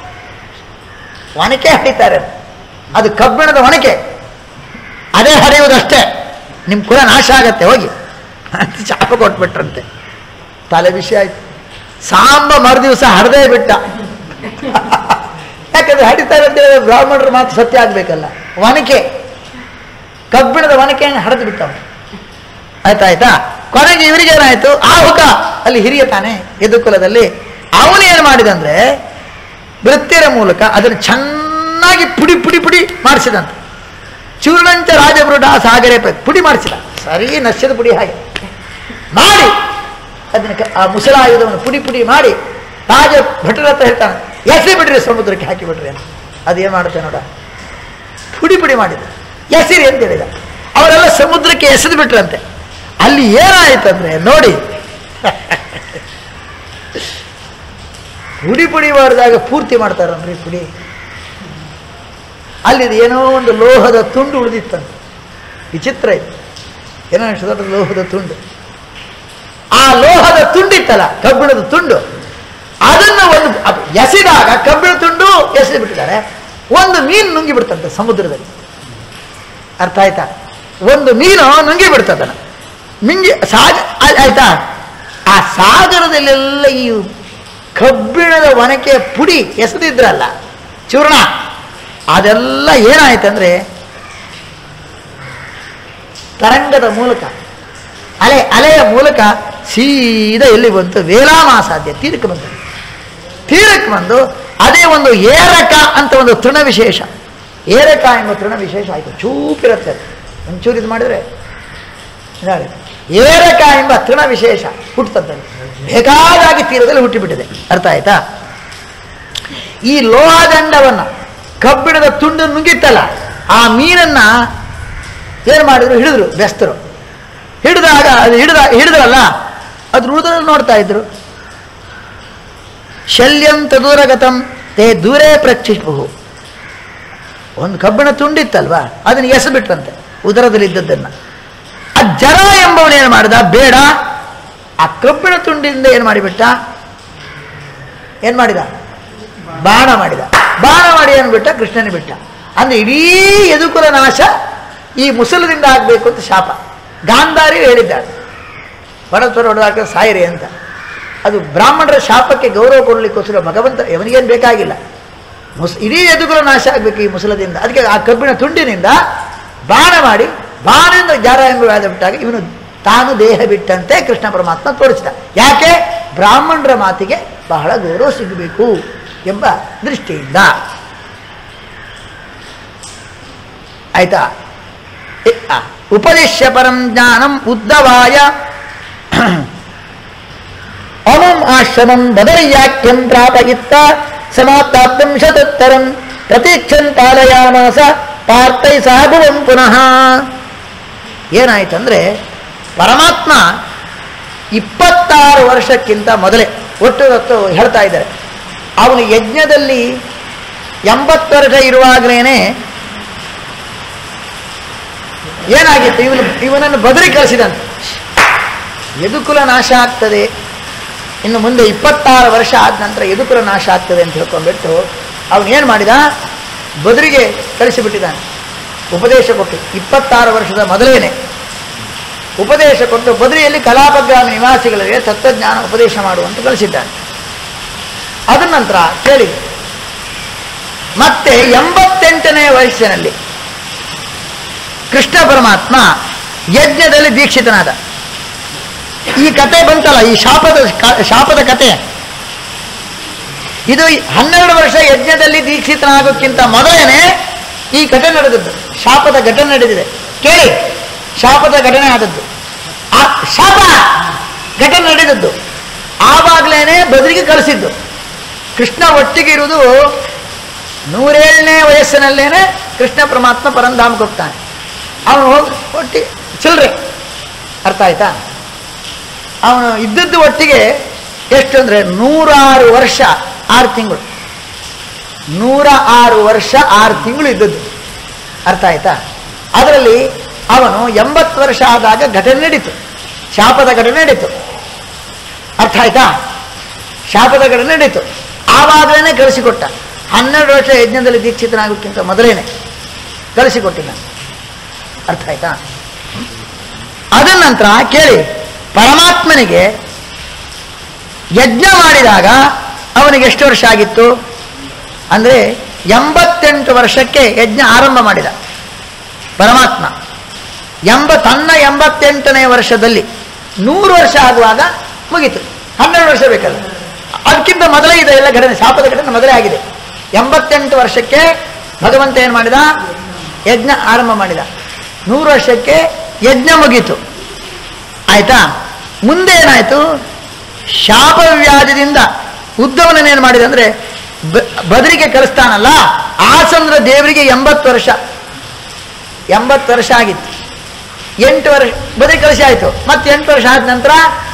A: ಒನಕೆ ಹಡಿತಾರೆ ಅದು ಕಬ್ಬಿಣದ ಒನಕೆ ಅದೇ ಹರಿಯುವುದಷ್ಟೇ ನಿಮ್ಮ ಕುಲ ನಾಶ ಆಗತ್ತೆ ಹೋಗಿ ಅಂತ ಶಾಪ ಕೊಟ್ಬಿಟ್ರಂತೆ ತಲೆ ವಿಷಯ ಆಯ್ತು ಸಾಂಬ ಮರುದಿವಸ ಹರಿದೇ ಬಿಟ್ಟ ಯಾಕಂದ್ರೆ ಹಡಿತಾರೆ ಅಂತ ಹೇಳಿದ್ರೆ ಬ್ರಾಹ್ಮಣರ ಮಾತು ಸತ್ಯ ಆಗ್ಬೇಕಲ್ಲ ಒನಕೆ ಕಬ್ಬಿಣದ ಒನಕೆಯನ್ನು ಹರಿದು ಬಿಟ್ಟ ಅವನು ಆಯ್ತಾಯ್ತಾ ಕೊನೆಗೆ ಇವರಿಗೇನಾಯ್ತು ಆಹುಕ ಅಲ್ಲಿ ಹಿರಿಯ ತಾನೆ ಯದುಕುಲದಲ್ಲಿ ಅವನೇನು ಮಾಡಿದಂದ್ರೆ ವೃತ್ತಿರ ಮೂಲಕ ಅದನ್ನು ಚೆನ್ನಾಗಿ ಪುಡಿ ಪುಡಿ ಪುಡಿ ಮಾಡಿಸಿದಂತೆ ಚೂರ್ಣಂಚ ರಾಜಬೃಢ ಸಾಗರೆ ಪ- ಪುಡಿ ಮಾಡಿಸಿದ ಸರಿ ನಶ್ಯದ ಪುಡಿ ಹಾಗೆ ಮಾಡಿ ಅದನ್ನ ಕ- ಆ ಮುಸಲಾಯುಧವನ್ನು ಪುಡಿ ಪುಡಿ ಮಾಡಿ ರಾಜ ಭಟರ ಹತ್ರ ಹೇಳ್ತಾನೆ ಎಸೆ ಬಿಡ್ರಿ ಸಮುದ್ರಕ್ಕೆ ಹಾಕಿ ಬಿಡ್ರಿ ಅಂತ ಅದೇನು ಮಾಡುತ್ತೆ ನೋಡ ಪುಡಿ ಪುಡಿ ಮಾಡಿದ್ರು ಎಸಿರಿ ಅಂತ ಹೇಳಿದ ಅವರೆಲ್ಲ ಸಮುದ್ರಕ್ಕೆ ಎಸೆದು ಬಿಟ್ರಂತೆ ಅಲ್ಲಿ ಏನಾಯ್ತಂದ್ರೆ ನೋಡಿ ಪುಡಿ ಪುಡಿ ಮಾಡಿದಾಗ ಪೂರ್ತಿ ಮಾಡ್ತಾರನ್ರಿ ಪುಡಿ ಅಲ್ಲಿ ಏನೋ ಒಂದು ಲೋಹದ ತುಂಡು ಉಳಿದಿತ್ತಂತೆ ವಿಚಿತ್ರ ಇದು ಏನೋ ಅಷ್ಟು ದೊಡ್ಡ ಲೋಹದ ತುಂಡು ಆ ಲೋಹದ ತುಂಡಿತ್ತಲ್ಲ ಕಬ್ಬಿಣದ ತುಂಡು ಅದನ್ನು ಒಂದು ಅದು ಎಸೆದಾಗ ಕಬ್ಬಿಣ ತುಂಡು ಎಸೆದು ಬಿಟ್ಟಿದ್ದಾರೆ ಒಂದು ಮೀನು ನುಂಗಿ ಬಿಡ್ತಂತೆ ಸಮುದ್ರದಲ್ಲಿ ಅರ್ಥ ಆಯ್ತಾ ಒಂದು ಮೀನು ನುಂಗಿ ಬಿಡ್ತದಲ್ಲ ಮಿಂಗಿ ಸಾಗ ಆಯ್- ಆಯ್ತಾ ಆ ಸಾಗರದಲ್ಲೆಲ್ಲ ಈ ಕಬ್ಬಿಣದ ಒನಕೆ ಪುಡಿ ಎಸೆದಿದ್ರಲ್ಲ ಚೂರ್ಣ ಅದೆಲ್ಲ ಏನಾಯ್ತಂದ್ರೆ ತರಂಗದ ಮೂಲಕ ಅಲೆ ಅಲೆಯ ಮೂಲಕ ಸೀದಾ ಎಲ್ಲಿ ಬಂತು ವೇಲಾಮಾಸಾಧ್ಯ ತೀರಕ್ಕೆ ಬಂತು ತೀರಕ್ಕೆ ಬಂದು ಅದೇ ಒಂದು ಏರಕ ಅಂತ ಒಂದು ತೃಣ ವಿಶೇಷ ಏರಕ ಎಂಬ ತೃಣ ವಿಶೇಷ ಆಯಿತು ಚೂಪಿರುತ್ತೆ ಅದು ಒಂಚೂರು ಇದು ಮಾಡಿದರೆ ಇದಾಗಿ ಏರಕ ಎಂಬ ತೃಣ ವಿಶೇಷ ಹುಟ್ಟುತ್ತದೆ ಬೇಕಾದಾಗಿ ತೀರದಲ್ಲಿ ಹುಟ್ಟಿಬಿಟ್ಟಿದೆ ಅರ್ಥ ಆಯ್ತಾ ಈ ಲೋಹದಂಡವನ್ನು ಕಬ್ಬಿಣದ ತುಂಡು ನುಂಗಿತ್ತಲ್ಲ ಆ ಮೀನನ್ನ ಏನು ಮಾಡಿದ್ರು ಹಿಡಿದ್ರು ಬೆಸ್ತರು ಹಿಡಿದಾಗ ಅದು ಹಿಡಿದ ಹಿಡಿದ್ರಲ್ಲ ಅದು ಉಳಿದ್ರಲ್ಲಿ ನೋಡ್ತಾ ಇದ್ರು ಶಲ್ಯಂ ತದೂರಗತಂ ತೇ ದೂರೇ ಪ್ರಕ್ಷಿಪು ಒಂದು ಕಬ್ಬಿಣ ತುಂಡಿತ್ತಲ್ವಾ ಅದನ್ನು ಎಸೆಬಿಟ್ರಂತೆ ಉದರದಲ್ಲಿದ್ದದ್ದನ್ನು ಆ ಜರ ಎಂಬವನು ಏನು ಮಾಡಿದ ಬೇಡ ಆ ಕಬ್ಬಿಣ ತುಂಡಿಂದ ಏನು ಮಾಡಿಬಿಟ್ಟ ಏನು ಮಾಡಿದ ಬಾಣ ಮಾಡಿದ ಬಾಣ ಮಾಡಿ ಏನು ಬಿಟ್ಟ ಕೃಷ್ಣನ ಬಿಟ್ಟ ಅಂದ್ರೆ ಇಡೀ ಯದುಕುಲ ನಾಶ ಈ ಮುಸಲದಿಂದ ಆಗಬೇಕು ಅಂತ ಶಾಪ ಗಾಂಧಾರಿ ಹೇಳಿದ್ದಾಳೆ ಪರಸ್ಪರ ಹೊಡೆದಾಕ ಸಾಯಿರಿ ಅಂತ ಅದು ಬ್ರಾಹ್ಮಣರ ಶಾಪಕ್ಕೆ ಗೌರವ ಕೊಡಲಿಕ್ಕೋಸ್ಕರ ಭಗವಂತ ಅವನಿಗೇನು ಬೇಕಾಗಿಲ್ಲ ಮುಸ್ ಇಡೀ ಯದುಕುಲ ನಾಶ ಆಗಬೇಕು ಈ ಮುಸಲದಿಂದ ಅದಕ್ಕೆ ಆ ಕಬ್ಬಿಣ ತುಂಡಿನಿಂದ ಬಾಣ ಮಾಡಿ ಬಾಣದಿಂದ ಜಾರ ಎಂಬ ವ್ಯಾಧ ಬಿಟ್ಟಾಗ ಇವನು ತಾನು ದೇಹ ಬಿಟ್ಟಂತೆ ಕೃಷ್ಣ ಪರಮಾತ್ಮ ತೋರಿಸಿದ ಯಾಕೆ ಬ್ರಾಹ್ಮಣರ ಮಾತಿಗೆ ಬಹಳ ಗೌರವ ಸಿಗಬೇಕು ಎಂಬ ದೃಷ್ಟಿಯಿಂದ ಆಯ್ತಾ ಎ- ಆ, ಉಪದಿಶ್ಯ ಪರಂ ಜ್ಞಾನಂ ಉದ್ದವಾಯ ಅಮಂ ಆಶ್ರಮಂ ಬದರ್ಯಾಖ್ಯಂ ಪ್ರಾಪಯಿತ್ತ ಸಮಾಪ್ತಾಪ್ತಂ ಶತೋತ್ತರಂ ಪ್ರತೀಕ್ಷನ್ ಪಾಲಯಾಮಾಸ ಪಾರ್ಥೈ ಸಹ ಭುವಂ ಪುನಃ ಏನಾಯ್ತಂದ್ರೆ ಪರಮಾತ್ಮ ಇಪ್ಪತ್ತಾರು ವರ್ಷಕ್ಕಿಂತ ಮೊದಲೇ ಒಟ್ಟು ಹೊತ್ತು ಹೇಳ್ತಾ ಇದ್ದಾರೆ ಅವನು ಯಜ್ಞದಲ್ಲಿ ಎಂಬತ್ತು ವರ್ಷ ಇರುವಾಗಲೇ ಏನಾಗಿತ್ತು ಇವನು ಇವನನ್ನು ಬದರಿ ಕಳಿಸಿದಂತೆ ಯದುಕುಲ ನಾಶ ಆಗ್ತದೆ ಇನ್ನು ಮುಂದೆ ಇಪ್ಪತ್ತಾರು ವರ್ಷ ಆದ ನಂತರ ಯದುಕುಲ ನಾಶ ಆಗ್ತದೆ ಅಂತ ಹೇಳ್ಕೊಂಡ್ಬಿಟ್ಟು ಅವನು ಏನು ಮಾಡಿದ ಬದರಿಗೆ ಕಳಿಸಿಬಿಟ್ಟಿದ್ದಾನೆ ಉಪದೇಶ ಕೊಟ್ಟು ಇಪ್ಪತ್ತಾರು ವರ್ಷದ ಮೊದಲೇನೆ ಉಪದೇಶ ಕೊಟ್ಟು ಬದರಿಯಲ್ಲಿ ಕಲಾಪಗ್ರಾಮ ನಿವಾಸಿಗಳಿಗೆ ತತ್ವಜ್ಞಾನ ಉಪದೇಶ ಮಾಡುವಂತ ಕಳಿಸಿದ್ದಾನೆ ಅದ ನಂತರ ಕೇಳಿ ಮತ್ತೆ ಎಂಬತ್ತೆಂಟನೇ ವಯಸ್ಸಿನಲ್ಲಿ ಕೃಷ್ಣ ಪರಮಾತ್ಮ ಯಜ್ಞದಲ್ಲಿ ದೀಕ್ಷಿತನಾದ ಈ ಕತೆ ಬಂತಲ್ಲ ಈ ಶಾಪದ ಕ- ಶಾಪದ ಕತೆ ಇದು ಹನ್ನೆರಡು ವರ್ಷ ಯಜ್ಞದಲ್ಲಿ ದೀಕ್ಷಿತನಾಗೋಕ್ಕಿಂತ ಮೊದಲೇನೆ ಈ ಘಟನೆ ನಡೆದದ್ದು ಶಾಪದ ಘಟನೆ ನಡೆದಿದೆ ಕೇಳಿ ಶಾಪದ ಘಟನೆ ಆದದ್ದು ಆ ಶಾಪ ಘಟನೆ ನಡೆದದ್ದು ಆವಾಗಲೇ ಬದಲಿಗೆ ಕಳಿಸಿದ್ದು ಕೃಷ್ಣ ಒಟ್ಟಿಗೆ ಇರುವುದು ನೂರೇಳನೇ ವಯಸ್ಸಿನಲ್ಲೇನೆ ಕೃಷ್ಣ ಪರಮಾತ್ಮ ಪರಂಧಾಮಕ್ಕೆ ಹೋಗ್ತಾನೆ ಅವನು ಹೋಗಿ ಒಟ್ಟಿ ಚಿಲ್ಲರೆ ಅರ್ಥ ಆಯ್ತಾ ಅವನು ಇದ್ದದ್ದು ಒಟ್ಟಿಗೆ ಎಷ್ಟು ಅಂದರೆ ನೂರಾರು ವರ್ಷ ಆರು ತಿಂಗಳು ನೂರ ಆರು ವರ್ಷ ಆರು ತಿಂಗಳು ಇದ್ದದ್ದು ಅರ್ಥ ಆಯ್ತಾ ಅದರಲ್ಲಿ ಅವನು ಎಂಬತ್ತು ವರ್ಷ ಆದಾಗ ಘಟನೆ ನಡೀತು ಶಾಪದ ಘಟನೆ ನಡೀತು ಅರ್ಥ ಆಯ್ತಾ ಶಾಪದ ಘಟನೆ ನಡೀತು ಆವಾಗಲೇ ಕಳಿಸಿಕೊಟ್ಟ ಹನ್ನೆರಡು ವರ್ಷ ಯಜ್ಞದಲ್ಲಿ ದೀಕ್ಷಿತನಾಗೋಕ್ಕಿಂತ ಮೊದಲೇನೆ ಕಳಿಸಿಕೊಟ್ಟಿಲ್ಲ ಅರ್ಥ ಆಯ್ತಾ ಅದ ನಂತರ ಕೇಳಿ ಪರಮಾತ್ಮನಿಗೆ ಯಜ್ಞ ಮಾಡಿದಾಗ ಅವನಿಗೆ ಎಷ್ಟು ವರ್ಷ ಆಗಿತ್ತು ಅಂದರೆ ಎಂಬತ್ತೆಂಟು ವರ್ಷಕ್ಕೆ ಯಜ್ಞ ಆರಂಭ ಮಾಡಿದ ಪರಮಾತ್ಮ ಎಂಬ ತನ್ನ ಎಂಬತ್ತೆಂಟನೇ ವರ್ಷದಲ್ಲಿ ನೂರು ವರ್ಷ ಆಗುವಾಗ ಮುಗೀತು ಹನ್ನೆರಡು ವರ್ಷ ಬೇಕಲ್ಲ ಅದಕ್ಕಿಂತ ಮೊದಲೇ ಇದೆ ಎಲ್ಲ ಘಟನೆ ಶಾಪದ ಘಟನೆ ಮೊದಲೇ ಆಗಿದೆ ಎಂಬತ್ತೆಂಟು ವರ್ಷಕ್ಕೆ ಭಗವಂತ ಏನು ಮಾಡಿದ ಯಜ್ಞ ಆರಂಭ ಮಾಡಿದ ನೂರು ವರ್ಷಕ್ಕೆ ಯಜ್ಞ ಮುಗೀತು ಆಯ್ತಾ ಮುಂದೆ ಏನಾಯಿತು ಶಾಪವ್ಯಾಜದಿಂದ ಉದ್ದವನೇನು ಮಾಡಿದ ಅಂದರೆ ಬದರಿಗೆ ಕಳಿಸ್ತಾನಲ್ಲ ಆಸಂದ್ರ ದೇವರಿಗೆ ಎಂಬತ್ತು ವರ್ಷ ಎಂಬತ್ತು ವರ್ಷ ಆಗಿತ್ತು ಎಂಟು ವರ್ಷ ಬದರಿ ಕಳಿಸಿ ಆಯಿತು ಮತ್ತೆ ಎಂಟು ವರ್ಷ ಆದ ನಂತರ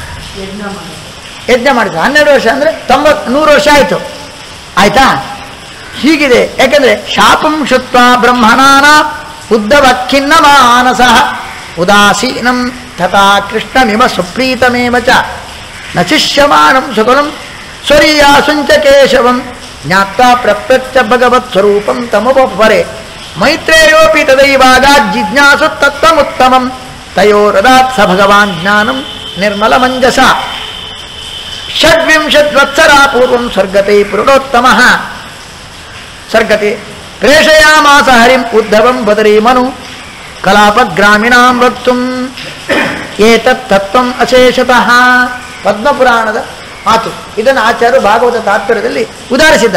A: ಯಜ್ಞ ಮಾಡಿದ್ರು ಹನ್ನೆರಡು ವರ್ಷ ಅಂದರೆ ತೊಂಬತ್ ನೂರು ವರ್ಷ ಆಯಿತು ಆಯ್ತಾ ಹೀಗಿದೆ ಯಾಕಂದ್ರೆ ಶಾಪಂ ಶುತ್ವ ಬ್ರಹ್ಮಣಾನ ಉದ್ದವ ಖಿನ್ನ ಮಾನಸ ಉದಾಸೀನಂ ತಥಾ ಕೃಷ್ಣಮಿವ ಸುಪ್ರೀತಮೇವ ಚ ನ ಶಿಷ್ಯಮಾನಂ ಸುಗುಣಂ ಸ್ವರೀಯಾಸುಂಚ ಕೇಶವಂ ಜ್ಞಾತ್ವಾ ಪ್ರಪ್ರಚ್ಚ ಭಗವತ್ ಸ್ವರೂಪಂ ತಮುಪರೆ ಮೈತ್ರೇಯೋಪಿ ತದೈವಾಗ ಜಿಜ್ಞಾಸು ತತ್ವಮುತ್ತಮಂ ತಯೋರದಾತ್ ಸ ಭಗವಾನ್ ಜ್ಞಾನಂ ನಿರ್ಮಲ ಮಂಜಸ ಷಡ್ವಿಂಶದ್ವತ್ಸರ ಪೂರ್ವಂ ಸ್ವರ್ಗತೆ ಪುರುಡೋತ್ತಮ ಸರ್ಗತಿ ಪ್ರೇಷಯಾಮಾಸ ಹರಿಂ ಉದ್ಧವಂ ಬದರಿ ಮನು ಕಲಾಪಗ್ರಾಮಿಣಾಂ ವಕ್ತುಂ ಏತತ್ ತತ್ವಂ ಅಶೇಷತಃ ಪದ್ಮಪುರಾಣದ ಮಾತು ಇದನ್ನು ಆಚಾರ್ಯರು ಭಾಗವತ ತಾತ್ಪರ್ಯದಲ್ಲಿ ಉದಾಹರಿಸಿದ್ದಾರೆ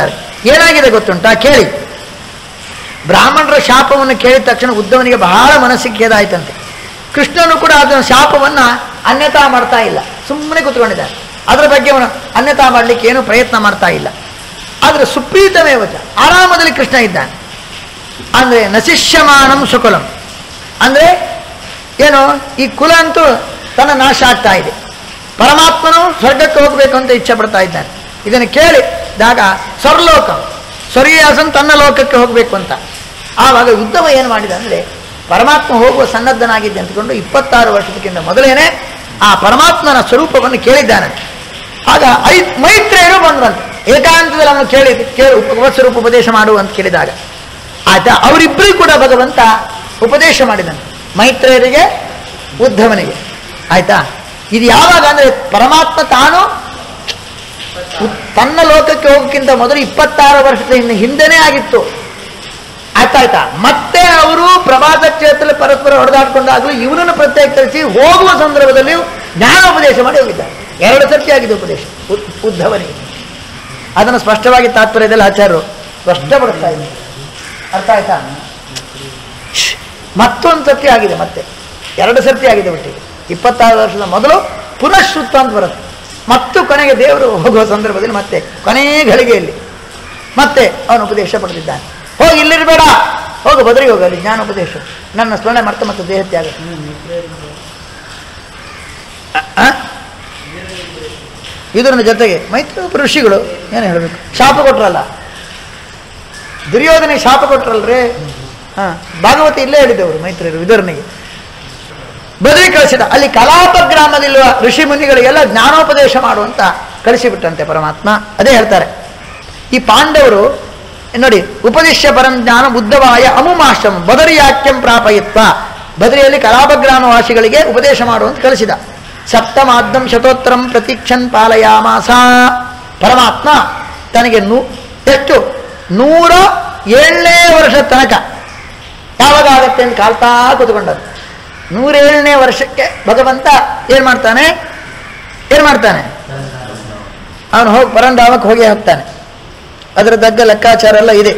A: ಏನಾಗಿದೆ ಗೊತ್ತುಂಟಾ ಕೇಳಿ ಬ್ರಾಹ್ಮಣರ ಶಾಪವನ್ನು ಕೇಳಿದ ತಕ್ಷಣ ಉದ್ಧವನಿಗೆ ಬಹಳ ಮನಸ್ಸಿಗೆ ಖೇದಾಯ್ತಂತೆ ಕೃಷ್ಣನು ಕೂಡ ಅದನ್ನ ಶಾಪವನ್ನ ಅನ್ಯತಾ ಮಾಡ್ತಾ ಇಲ್ಲ ಸುಮ್ಮನೆ ಕೂತ್ಕೊಂಡಿದ್ದಾನೆ ಅದರ ಬಗ್ಗೆ ಅವನು ಅನ್ಯತಾ ಮಾಡಲಿಕ್ಕೆ ಏನು ಪ್ರಯತ್ನ ಮಾಡ್ತಾ ಇಲ್ಲ ಆದರೆ ಸುಪ್ರೀತಮೇ ವಚ ಆರಾಮದಲ್ಲಿ ಕೃಷ್ಣ ಇದ್ದಾನೆ ಅಂದರೆ ನಶಿಷ್ಯಮಾನಂ ಸುಕುಲಂ ಅಂದರೆ ಏನು ಈ ಕುಲ ಅಂತೂ ತನ್ನ ನಾಶ ಆಗ್ತಾ ಇದೆ ಪರಮಾತ್ಮನು ಸ್ವರ್ಗಕ್ಕೆ ಹೋಗಬೇಕು ಅಂತ ಇಚ್ಛೆ ಪಡ್ತಾ ಇದ್ದಾನೆ ಇದನ್ನು ಕೇಳಿದಾಗ ಸ್ವರ್ಲೋಕ ಸ್ವರ್ಯಾಸನ್ ತನ್ನ ಲೋಕಕ್ಕೆ ಹೋಗಬೇಕು ಅಂತ ಆವಾಗ ಉದ್ದವ ಏನು ಮಾಡಿದ ಅಂದರೆ ಪರಮಾತ್ಮ ಹೋಗುವ ಸನ್ನದ್ಧನಾಗಿದ್ದೆ ಅಂತಕೊಂಡು ಇಪ್ಪತ್ತಾರು ವರ್ಷದಕ್ಕಿಂತ ಮೊದಲೇನೆ ಆ ಪರಮಾತ್ಮನ ಸ್ವರೂಪವನ್ನು ಕೇಳಿದ್ದಾನೆ ಆಗ ಐ ಮೈತ್ರೇಯರು ಬಂದ್ರಂತೆ ಏಕಾಂತದಲ್ಲಿ ಅವನು ಕೇಳಿ ಕೇಳಿ ಉಪ ಸ್ವರೂಪ ಉಪದೇಶ ಮಾಡು ಅಂತ ಕೇಳಿದಾಗ ಆಯ್ತಾ ಅವರಿಬ್ಬರಿಗೂ ಕೂಡ ಭಗವಂತ ಉಪದೇಶ ಮಾಡಿದಂತೆ ಮೈತ್ರೇಯರಿಗೆ ಉದ್ಧವನಿಗೆ ಆಯ್ತಾ ಇದು ಯಾವಾಗ ಅಂದರೆ ಪರಮಾತ್ಮ ತಾನು ಉತ್- ತನ್ನ ಲೋಕಕ್ಕೆ ಹೋಗೋಕ್ಕಿಂತ ಮೊದಲು ಇಪ್ಪತ್ತಾರು ವರ್ಷದ ಹಿಂದೆ ಹಿಂದೆನೇ ಆಗಿತ್ತು ಆಯ್ತಾಯ್ತಾ ಮತ್ತೆ ಅವರು ಪ್ರಭಾತ ಕ್ಷೇತ್ರದಲ್ಲಿ ಪರಸ್ಪರ ಹೊಡೆದಾಡ್ಕೊಂಡಾಗಲೂ ಇವನನ್ನು ಪ್ರತ್ಯೇಕಿಸಿ ಹೋಗುವ ಸಂದರ್ಭದಲ್ಲಿ ಜ್ಞಾನೋಪದೇಶ ಮಾಡಿ ಹೋಗಿದ್ದಾರೆ ಎರಡು ಸರ್ತಿ ಆಗಿದೆ ಉಪದೇಶ ಉದ್- ಉದ್ಧವನಿಗೆ ಅದನ್ನು ಸ್ಪಷ್ಟವಾಗಿ ತಾತ್ಪರ್ಯದಲ್ಲಿ ಆಚಾರ್ಯರು ಸ್ಪಷ್ಟಪಡಿಸ್ತಾ ಇದ್ದಾರೆ ಅರ್ಥ ಆಯ್ತಾ ಶ್ಶ್. ಮತ್ತೊಂದು ಸರ್ತಿ ಆಗಿದೆ ಮತ್ತೆ ಎರಡು ಸರ್ತಿ ಆಗಿದೆ ಒಟ್ಟಿಗೆ ಇಪ್ಪತ್ತಾರು ವರ್ಷದ ಮೊದಲು ಪುನಃ ಶ್ರುತ ಅಂತ ಬರುತ್ತೆ ಮತ್ತು ಕೊನೆಗೆ ದೇವರು ಹೋಗುವ ಸಂದರ್ಭದಲ್ಲಿ ಮತ್ತೆ ಕೊನೆಯ ಘಳಿಗೆಯಲ್ಲಿ ಮತ್ತೆ ಅವನು ಉಪದೇಶ ಪಡೆದಿದ್ದಾನೆ ಹೋಗಿ ಇಲ್ಲಿರಬೇಡ ಹೋಗು ಬದಲಿಗೆ ಹೋಗು ಅಲ್ಲಿ ಜ್ಞಾನ ಉಪದೇಶ ನನ್ನ ಸ್ಮರಣೆ ಮತ್ತೆ ಮತ್ತೆ ದೇಹತ್ಯ ಆಗುತ್ತೆ ಆ? ಇದರ ಜೊತೆಗೆ ಮೈತ್ರಿ ಒಬ್ಬ ಋಷಿಗಳು ಏನು ಹೇಳಬೇಕು ಶಾಪ ಕೊಟ್ರಲ್ಲ ದುರ್ಯೋಧನಿಗೆ ಶಾಪ ಕೊಟ್ರಲ್ರಿ ಹಾ ಭಾಗವತಿ ಇಲ್ಲೇ ಹೇಳಿದವರು ಮೈತ್ರಿಯರು ವಿದುರನಿಗೆ ಬದಲಿ ಕಳಿಸಿದ ಅಲ್ಲಿ ಕಲಾಪ ಗ್ರಾಮದಲ್ಲಿರುವ ಋಷಿ ಮುನಿಗಳಿಗೆಲ್ಲ ಜ್ಞಾನೋಪದೇಶ ಮಾಡುವಂತ ಕಳಿಸಿಬಿಟ್ಟಂತೆ ಪರಮಾತ್ಮ ಅದೇ ಹೇಳ್ತಾರೆ ಈ ಪಾಂಡವರು ನೋಡಿ ಉಪದೇಶ ಪರಂಜ್ಞಾನ ಉದ್ದವಾಯ ಅಮುಮಾಶ್ರಮ ಬದರಿಯಾಕ್ಯಂ ಪ್ರಾಪಯಿತ್ವ ಬದರಿಯಲ್ಲಿ ಕಲಾಪ ಗ್ರಾಮವಾಸಿಗಳಿಗೆ ಉಪದೇಶ ಮಾಡುವಂತ ಕಳಿಸಿದ ಸಪ್ತಮಾದ್ದಂ ಶತೋತ್ತರಂ ಪ್ರತೀಕ್ಷನ್ ಪಾಲಯಾಮಾಸ ಪರಮಾತ್ಮ ತನಗೆ ನೂ ಎಷ್ಟು ನೂರ ಏಳನೇ ವರ್ಷ ತನಕ ಯಾವಾಗ ಆಗತ್ತೆ ಅಂತ ಕಾಲ್ತಾ ಕೂತ್ಕೊಂಡದ್ದು ನೂರೇಳನೇ ವರ್ಷಕ್ಕೆ ಭಗವಂತ ಏನ್ ಮಾಡ್ತಾನೆ ಏನ್ ಮಾಡ್ತಾನೆ ಅವನು ಹೋಗಿ ಪರಂಧಾಮಕ್ಕೆ ಹೋಗಿ ಹೋಗ್ತಾನೆ ಅದರ ತಗ್ಗ ಲೆಕ್ಕಾಚಾರ ಎಲ್ಲ ಇದೆ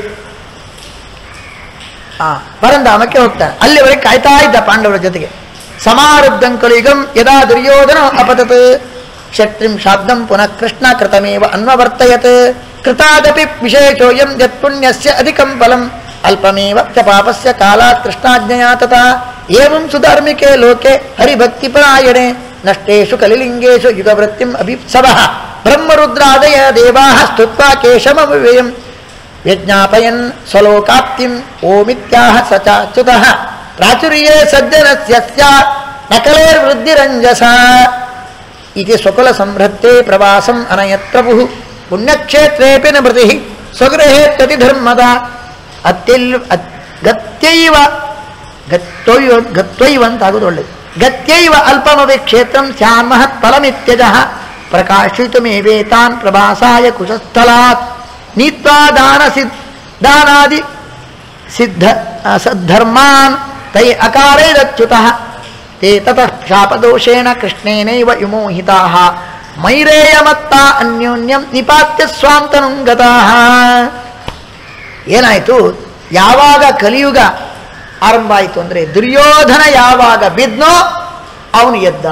A: ಆ ಪರಂಧಾಮಕ್ಕೆ ಹೋಗ್ತಾನೆ ಅಲ್ಲಿವರೆಗೆ ಕಾಯ್ತಾ ಇದ್ದ ಪಾಂಡವರ ಜೊತೆಗೆ ಸಮಾರಬ್ಧಂ ಕಲಿಗಂ ಯದಾ ದುರ್ಯೋಧನ ಅಪತತ್ ಕ್ಷತ್ರಿಂ ಶಾಬ್ದಂ ಪುನಃ ಕೃಷ್ಣ ಕೃತಮೇವ ಅನ್ವವರ್ತಯತ್ ಕೃತಾದಪಿ ವಿಶೇಷೋಯಂ ಯತ್ಪುಣ್ಯಸ್ಯ ಅಧಿಕಂ ಫಲಂ ಅಲ್ಪಮೇವ ಚ ಪಾಪಸ್ಯ ಕಾಲಾತ್ ಕೃಷ್ಣಾಜ್ಞೆಯ ತಥಾ ಏವಂ ಸುಧಾರ್ಮಿಕೆ ಲೋಕೆ ಹರಿಭಕ್ತಿಪರಾಯಣೆ ನಷ್ಟೇಷು ಕಲಿಲಿಂಗೇಷು ಯುಗವೃತ್ತಿಂ ಅಭಿಪ್ಸವಃ ಬ್ರಹ್ಮರುದ್ರಾದಯ ದೇವಾಃ ಸ್ತುತ್ವಾ ಕೇಶಮವ್ಯಯಂ ವ್ಯಜ್ಞಾಪಯನ್ ಸ್ವಲೋಕಾಪ್ತಿಂ ಓಮಿತ್ಯಾಹ ಸ ಚಾಚ್ಯುತಃ ಪ್ರಾಚುರ್ಯೇ ಸಜ್ಜನಸ್ಯ ಸ್ಯಾತ್ ನಕಲೇರ್ವೃದ್ಧಿರಂಜಸ ಇತಿ ಸ್ವಕುಲ ಸಂಭೃತ್ತೆ ಪ್ರವಾಸಂ ಅನಯತ್ ಪ್ರಭು ಪುಣ್ಯಕ್ಷೇತ್ರೇಪಿ ನ ಮೃತಿ ಸ್ವಗೃಹೇ ಧರ್ಮದ ಅತ್ಯಲ್ ಅತ್- ಗತ್ಯೈವ ಗತ್ವೈವ ಗತ್ವೈವ ಅಂತ ಆಗೋದು ಒಳ್ಳೆಯದು ಗತ್ಯೈವ ಅಲ್ಪಮಪಿ ಕ್ಷೇತ್ರಂ ಸ್ಯಾನ್ಮಹತ್ ಫಲಮಿತ್ಯಜ ಪ್ರಕಾಶಿತುಮೇವೇತಾನ್ ಪ್ರವಾಸಾಯ ಕುಶಸ್ಥಲಾತ್ ನೀತ್ವಾ ದಾನ ಸಿದ್ ದಾನಾದಿ ಸಿದ್ಧ ಆ, ಸದ್ಧರ್ಮಾನ್ ತೈ ಅಕಾರೈರಚ್ಯುತಃ ತೇ ತತಃ ಶಾಪದೋಷೇಣ ಕೃಷ್ಣೇನೈವ ವಿಮೋಹಿತಾಃ ಮೈರೇಯಮತ್ತ ಅನ್ಯೋನ್ಯಂ ನಿಪಾತ್ಯ ಸ್ವಾಂತನುಂಗತಾಃ ಏನಾಯಿತು ಯಾವಾಗ ಕಲಿಯುಗ ಆರಂಭ ಆಯಿತು ಅಂದರೆ ದುರ್ಯೋಧನ ಯಾವಾಗ ಬಿದ್ನೋ ಅವನು ಎದ್ದ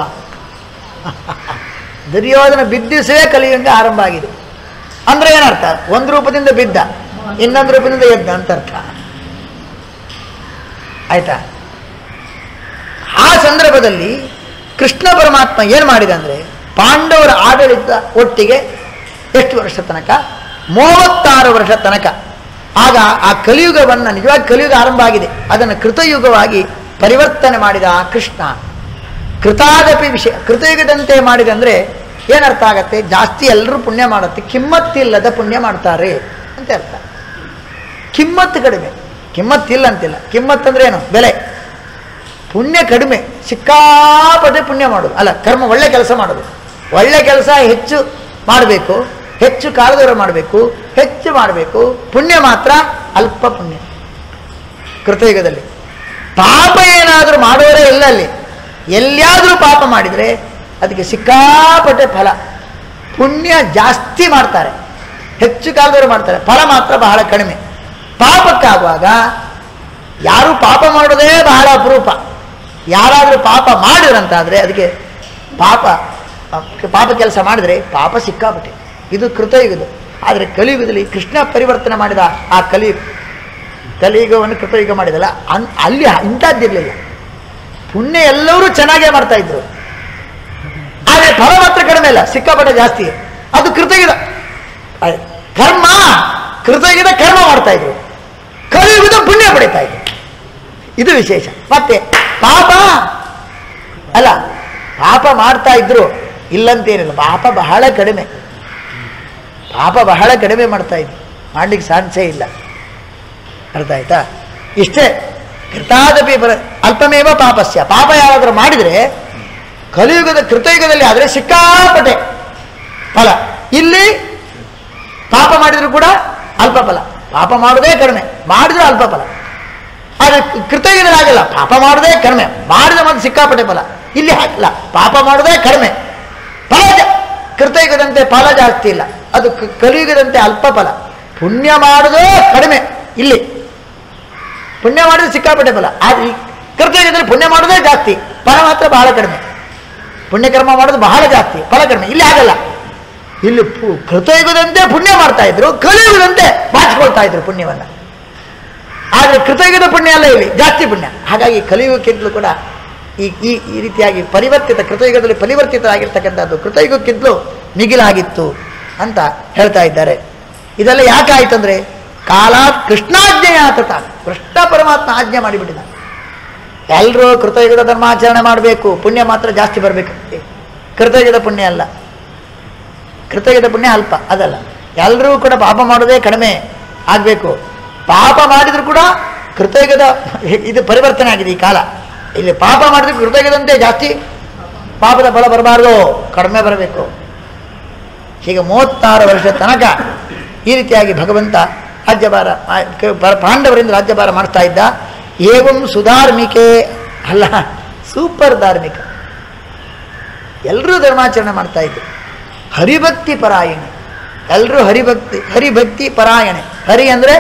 A: ದುರ್ಯೋಧನ ಬಿದ್ದಿಸೇ ಕಲಿಯುಗ ಆರಂಭ ಆಗಿದೆ ಅಂದ್ರೆ ಏನರ್ಥ ಒಂದು ರೂಪದಿಂದ ಬಿದ್ದ ಇನ್ನೊಂದು ರೂಪದಿಂದ ಎದ್ದ ಅಂತ ಅರ್ಥ ಆಯ್ತಾ ಆ ಸಂದರ್ಭದಲ್ಲಿ ಕೃಷ್ಣ ಪರಮಾತ್ಮ ಏನು ಮಾಡಿದ ಅಂದರೆ ಪಾಂಡವರ ಆಡಳಿತ ಒಟ್ಟಿಗೆ ಎಷ್ಟು ವರ್ಷ ತನಕ ಮೂವತ್ತಾರು ವರ್ಷ ತನಕ ಆಗ ಆ ಕಲಿಯುಗವನ್ನು ನಿಜವಾಗಿ ಕಲಿಯುಗ ಆರಂಭ ಆಗಿದೆ ಅದನ್ನು ಕೃತಯುಗವಾಗಿ ಪರಿವರ್ತನೆ ಮಾಡಿದ ಆ ಕೃಷ್ಣ ಕೃತಾದಪಿ ವಿಷಯ ಕೃತಯುಗದಂತೆ ಮಾಡಿದಂದ್ರೆ ಏನರ್ಥ ಆಗತ್ತೆ ಜಾಸ್ತಿ ಎಲ್ಲರೂ ಪುಣ್ಯ ಮಾಡುತ್ತೆ ಕಿಮ್ಮತ್ತಿಲ್ಲದ ಪುಣ್ಯ ಮಾಡ್ತಾರೆ ಅಂತ ಅರ್ಥ ಕಿಮ್ಮತ್ತು ಕಡಿಮೆ ಕಿಮ್ಮತ್ತಿಲ್ಲ ಅಂತಿಲ್ಲ ಕಿಮ್ಮತ್ತಂದ್ರೆ ಏನು ಬೆಲೆ ಪುಣ್ಯ ಕಡಿಮೆ ಸಿಕ್ಕಾಪಟ್ಟೆ ಪುಣ್ಯ ಮಾಡೋದು ಅಲ್ಲ ಕರ್ಮ ಒಳ್ಳೆ ಕೆಲಸ ಮಾಡೋದು ಒಳ್ಳೆ ಕೆಲಸ ಹೆಚ್ಚು ಮಾಡಬೇಕು ಹೆಚ್ಚು ಕಾಲದವರ ಮಾಡಬೇಕು ಹೆಚ್ಚು ಮಾಡಬೇಕು ಪುಣ್ಯ ಮಾತ್ರ ಅಲ್ಪ ಪುಣ್ಯ ಕೃತಯುಗದಲ್ಲಿ ಪಾಪ ಏನಾದರೂ ಮಾಡೋರೇ ಇಲ್ಲ ಅಲ್ಲಿ ಎಲ್ಲಿಯಾದರೂ ಪಾಪ ಮಾಡಿದರೆ ಅದಕ್ಕೆ ಸಿಕ್ಕಾಪಟ್ಟೆ ಫಲ ಪುಣ್ಯ ಜಾಸ್ತಿ ಮಾಡ್ತಾರೆ ಹೆಚ್ಚು ಕಾಲದವರು ಮಾಡ್ತಾರೆ ಫಲ ಮಾತ್ರ ಬಹಳ ಕಡಿಮೆ ಪಾಪಕ್ಕಾಗುವಾಗ ಯಾರು ಪಾಪ ಮಾಡೋದೇ ಬಹಳ ಅಪರೂಪ ಯಾರಾದರೂ ಪಾಪ ಮಾಡಿದ್ರಂತಾದರೆ ಅದಕ್ಕೆ ಪಾಪ ಪಾಪ ಕೆಲಸ ಮಾಡಿದರೆ ಪಾಪ ಸಿಕ್ಕಾಪಟ್ಟೆ ಇದು ಕೃತಯುಗದು ಆದರೆ ಕಲಿಯುಗದಲ್ಲಿ ಕೃಷ್ಣ ಪರಿವರ್ತನೆ ಮಾಡಿದ ಆ ಕಲಿಯುಗ ಕಲಿಯುಗವನ್ನು ಕೃತಯುಗ ಮಾಡಿದಲ್ಲ ಅನ್ ಅಲ್ಲಿ ಇಂಥದ್ದಿರಲಿಲ್ಲ ಪುಣ್ಯ ಎಲ್ಲರೂ ಚೆನ್ನಾಗೇ ಮಾಡ್ತಾ ಇದ್ರು ಆದರೆ ಫಲ ಮಾತ್ರ ಕಡಿಮೆ ಇಲ್ಲ ಸಿಕ್ಕಾಪಟ್ಟೆ ಜಾಸ್ತಿ ಅದು ಕೃತಯುಗದ ಅಹ್, ಕರ್ಮ ಕೃತಯುಗದ ಕರ್ಮ ಮಾಡ್ತಾ ಇದ್ರು ಕಲಿಯುಗದ ಪುಣ್ಯ ಪಡಿತಾ ಇದ್ರು ಇದು ವಿಶೇಷ ಮತ್ತೆ ಪಾಪ ಅಲ್ಲ ಪಾಪ ಮಾಡ್ತಾ ಇದ್ರು ಇಲ್ಲಂತೇನಿಲ್ಲ ಪಾಪ ಬಹಳ ಕಡಿಮೆ ಪಾಪ ಬಹಳ ಕಡಿಮೆ ಮಾಡ್ತಾ ಇದ್ರು ಮಾಡ್ಲಿಕ್ಕೆ ಸಾಧ್ಯ ಇಲ್ಲ ಅರ್ಥ ಆಯ್ತಾ ಇಷ್ಟೇ ಕೃತಾದಪಿ ಬರ ಅಲ್ಪಮೇವ ಪಾಪಸ್ಯ ಪಾಪ ಯಾರಾದರೂ ಮಾಡಿದರೆ ಕಲಿಯುಗದ ಕೃತಯುಗದಲ್ಲಿ ಆದರೆ ಸಿಕ್ಕಾಪಟ್ಟೆ ಫಲ ಇಲ್ಲಿ ಪಾಪ ಮಾಡಿದ್ರು ಕೂಡ ಅಲ್ಪ ಫಲ ಪಾಪ ಮಾಡೋದೇ ಕಡಿಮೆ ಮಾಡಿದ್ರು ಅಲ್ಪ ಫಲ ಆದರೆ ಕೃತಯುಗದಲ್ಲಿ ಆಗಲ್ಲ ಪಾಪ ಮಾಡೋದೇ ಕಡಿಮೆ ಮಾಡಿದ ಮತ್ತೆ ಸಿಕ್ಕಾಪಟ್ಟೆ ಫಲ ಇಲ್ಲಿ ಹಾಕಿಲ್ಲ ಪಾಪ ಮಾಡೋದೇ ಕಡಿಮೆ ಫಲ ಜಾ- ಕೃತಯುಗದಂತೆ ಫಲ ಜಾಸ್ತಿ ಇಲ್ಲ ಅದು ಕ- ಕಲಿಯುಗದಂತೆ ಅಲ್ಪ ಫಲ ಪುಣ್ಯ ಮಾಡೋದೇ ಕಡಿಮೆ ಇಲ್ಲಿ ಪುಣ್ಯ ಮಾಡಿದ್ರೆ ಸಿಕ್ಕಾಪಟ್ಟೆ ಫಲ ಆದರೆ ಈ ಕೃತಯುಗದಲ್ಲಿ ಪುಣ್ಯ ಮಾಡೋದೇ ಜಾಸ್ತಿ ಫಲ ಮಾತ್ರ ಬಹಳ ಕಡಿಮೆ ಪುಣ್ಯಕರ್ಮ ಮಾಡೋದು ಬಹಳ ಜಾಸ್ತಿ ಫಲ ಕಡಿಮೆ ಇಲ್ಲಿ ಆಗಲ್ಲ ಇಲ್ಲಿ ಪು- ಕೃತಯುಗದಂತೆ ಪುಣ್ಯ ಮಾಡ್ತಾ ಇದ್ರು ಕಲಿಯುಗದಂತೆ ಬಾಚಿಕೊಳ್ತಾ ಇದ್ರು ಪುಣ್ಯವನ್ನು ಆದರೆ ಕೃತಯುಗದ ಪುಣ್ಯ ಅಲ್ಲ ಇಲ್ಲಿ ಜಾಸ್ತಿ ಪುಣ್ಯ ಹಾಗಾಗಿ ಕಲಿಯುಗಕ್ಕಿಂತಲೂ ಕೂಡ ಈ ಈ ಈ ರೀತಿಯಾಗಿ ಪರಿವರ್ತಿತ ಕೃತಯುಗದಲ್ಲಿ ಪರಿವರ್ತಿತರಾಗಿರ್ತಕ್ಕಂಥದ್ದು ಕೃತಯುಗಕ್ಕಿಂತಲೂ ಮಿಗಿಲಾಗಿತ್ತು ಅಂತ ಹೇಳ್ತಾ ಇದ್ದಾರೆ ಇದೆಲ್ಲ ಯಾಕೆ ಆಯ್ತಂದ್ರೆ ಕಾಲಾತ್ ಕೃಷ್ಣಾಜ್ಞೆಯ ಆತತ ಕೃಷ್ಣ ಪರಮಾತ್ಮ ಆಜ್ಞೆ ಮಾಡಿಬಿಟ್ಟಿದ ಎಲ್ಲರೂ ಕೃತಯುಗದ ಧರ್ಮಾಚರಣೆ ಮಾಡಬೇಕು ಪುಣ್ಯ ಮಾತ್ರ ಜಾಸ್ತಿ ಬರಬೇಕು ಕೃತಯುಗದ ಪುಣ್ಯ ಅಲ್ಲ ಕೃತಯುಗದ ಪುಣ್ಯ ಅಲ್ಪ ಅದಲ್ಲ ಎಲ್ಲರೂ ಕೂಡ ಪಾಪ ಮಾಡೋದೇ ಕಡಿಮೆ ಆಗಬೇಕು ಪಾಪ ಮಾಡಿದ್ರು ಕೂಡ ಕೃತಯುಗದ ಇದು ಪರಿವರ್ತನೆ ಆಗಿದೆ ಈ ಕಾಲ ಇಲ್ಲಿ ಪಾಪ ಮಾಡಿದ್ರೆ ಕೃತಯುಗದಂತೆ ಜಾಸ್ತಿ ಪಾಪದ ಫಲ ಬರಬಾರ್ದು ಕಡಿಮೆ ಬರಬೇಕು ಹೀಗೆ ಮೂವತ್ತಾರು ವರ್ಷ ತನಕ ಈ ರೀತಿಯಾಗಿ ಭಗವಂತ ರಾಜ್ಯಭಾರ ಆ, ಕ- ಪ- ಪಾಂಡವರಿಂದ ರಾಜ್ಯಭಾರ ಮಾಡಿಸ್ತಾ ಇದ್ದ ಏವಂ ಸುಧಾರ್ಮಿಕೆ ಅಲ್ಲ ಸೂಪರ್ ಧಾರ್ಮಿಕ ಎಲ್ಲರೂ ಧರ್ಮಾಚರಣೆ ಮಾಡ್ತಾ ಇದ್ರು ಹರಿಭಕ್ತಿ ಪರಾಯಣೆ ಎಲ್ಲರೂ ಹರಿಭಕ್ತಿ ಹರಿಭಕ್ತಿ ಪರಾಯಣೆ ಹರಿ ಅಂದರೆ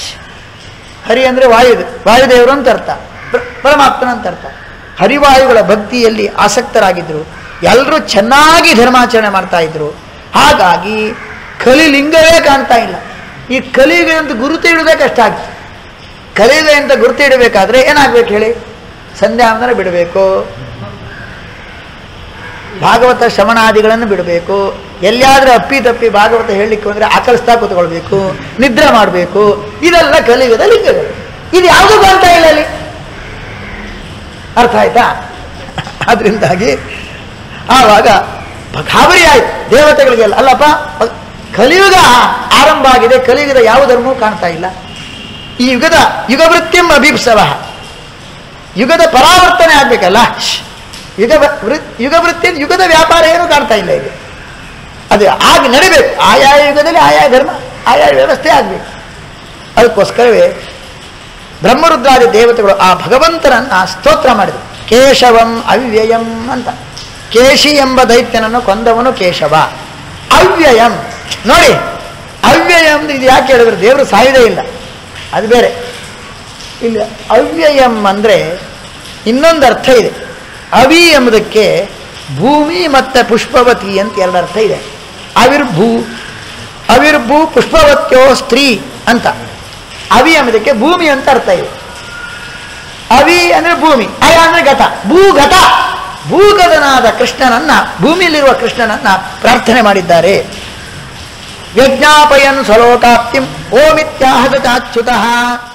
A: ಹರಿ ಅಂದರೆ ವಾಯು ವಾಯುದೇವರು ಅಂತ ಅರ್ಥ ಪ್ರ- ಪರಮಾತ್ಮನ ಅಂತ ಅರ್ಥ ಹರಿವಾಯುಗಳ ಭಕ್ತಿಯಲ್ಲಿ ಆಸಕ್ತರಾಗಿದ್ದರು ಎಲ್ಲರೂ ಚೆನ್ನಾಗಿ ಧರ್ಮಾಚರಣೆ ಮಾಡ್ತಾ ಇದ್ರು ಹಾಗಾಗಿ ಕಲಿಲಿಂಗವೇ ಕಾಣ್ತಾ ಇಲ್ಲ ಈ ಕಲಿಯುಗ ಅಂತ ಗುರುತು ಇಡೋದೇ ಕಷ್ಟ ಆಗ್ತದೆ ಕಲಿಯುಗ ಅಂತ ಗುರುತು ಇಡಬೇಕಾದ್ರೆ ಏನಾಗ್ಬೇಕು ಹೇಳಿ ಸಂಧ್ಯಾ ವಂದನ ಬಿಡಬೇಕು ಭಾಗವತ ಶ್ರವಣಾದಿಗಳನ್ನು ಬಿಡಬೇಕು ಎಲ್ಲಿಯಾದರೂ ಅಪ್ಪಿ ತಪ್ಪಿ ಭಾಗವತ ಹೇಳಲಿಕ್ಕೆ ಬಂದರೆ ಆಕಳಿಸ್ತಾ ಕೂತ್ಕೊಳ್ಬೇಕು ನಿದ್ರೆ ಮಾಡಬೇಕು ಇದೆಲ್ಲ ಕಲಿಯುಗದ ಲಿಂಗಗಳು ಇದು ಯಾವುದೂ ಕಾಣ್ತಾ ಇಲ್ಲ ಅಲ್ಲಿ ಅರ್ಥ ಆಯ್ತಾ ಅದರಿಂದಾಗಿ ಆವಾಗ ಗಾಬರಿ ಆಯ್ತು ದೇವತೆಗಳಿಗೆಲ್ಲ ಅಲ್ಲಪ್ಪ ಕಲಿಯುಗ ಆರಂಭ ಆಗಿದೆ ಕಲಿಯುಗದ ಯಾವ ಧರ್ಮವೂ ಕಾಣ್ತಾ ಇಲ್ಲ ಈ ಯುಗದ ಯುಗವೃತ್ತಿಂ ಅಭಿಪ್ಸವ ಯುಗದ ಪರಾವರ್ತನೆ ಆಗ್ಬೇಕಲ್ಲ ಶ್. ಯುಗ ವೃ- ಯುಗ ವೃತ್ತಿ ಯುಗದ ವ್ಯಾಪಾರ ಏನು ಕಾಣ್ತಾ ಇಲ್ಲ ಈಗ ಅದು ಆಗಿ ನಡಿಬೇಕು ಆಯಾ ಯುಗದಲ್ಲಿ ಆಯಾ ಧರ್ಮ ಆಯಾ ವ್ಯವಸ್ಥೆ ಆಗಬೇಕು ಅದಕ್ಕೋಸ್ಕರವೇ ಬ್ರಹ್ಮರುದ್ರಾದಿ ದೇವತೆಗಳು ಆ ಭಗವಂತನನ್ನ ಸ್ತೋತ್ರ ಮಾಡಿದರು ಕೇಶವಂ ಅವ್ಯಯಂ ಅಂತ ಕೇಶಿ ಎಂಬ ದೈತ್ಯನನ್ನು ಕೊಂದವನು ಕೇಶವ ಅವ್ಯಯಂ ನೋಡಿ ಅವ್ಯಯಂ ಇದು ಯಾಕೆ ಹೇಳಿದ್ರು ದೇವರು ಸಾಯುವುದೇ ಇಲ್ಲ ಅದು ಬೇರೆ ಇಲ್ಲಿ ಅವ್ಯಯಂ ಅಂದರೆ ಇನ್ನೊಂದು ಅರ್ಥ ಇದೆ ಅವಿ ಎಂಬುದಕ್ಕೆ ಭೂಮಿ ಮತ್ತು ಪುಷ್ಪವತಿ ಅಂತ ಎರಡು ಅರ್ಥ ಇದೆ ಅವಿರ್ಭೂ ಅವಿರ್ಭೂ ಪುಷ್ಪವತ್ಯೋ ಸ್ತ್ರೀ ಅಂತ ಅವಿ ಎಂಬುದಕ್ಕೆ ಭೂಮಿ ಅಂತ ಅರ್ಥ ಇದೆ ಅವಿ ಅಂದರೆ ಭೂಮಿ ಅಯ ಅಂದರೆ ಗತ ಭೂಗತ ಭೂಗತನಾದ ಕೃಷ್ಣನನ್ನ ಭೂಮಿಯಲ್ಲಿರುವ ಕೃಷ್ಣನನ್ನ ಪ್ರಾರ್ಥನೆ ಮಾಡಿದ್ದಾರೆ ಯಜ್ಞಾಪಯನ್ ಸ್ವಲೋಕಾಪ್ತಿಂ ಓಮಿತ್ಯಾಹತ ಚಾಚ್ಯುತಃ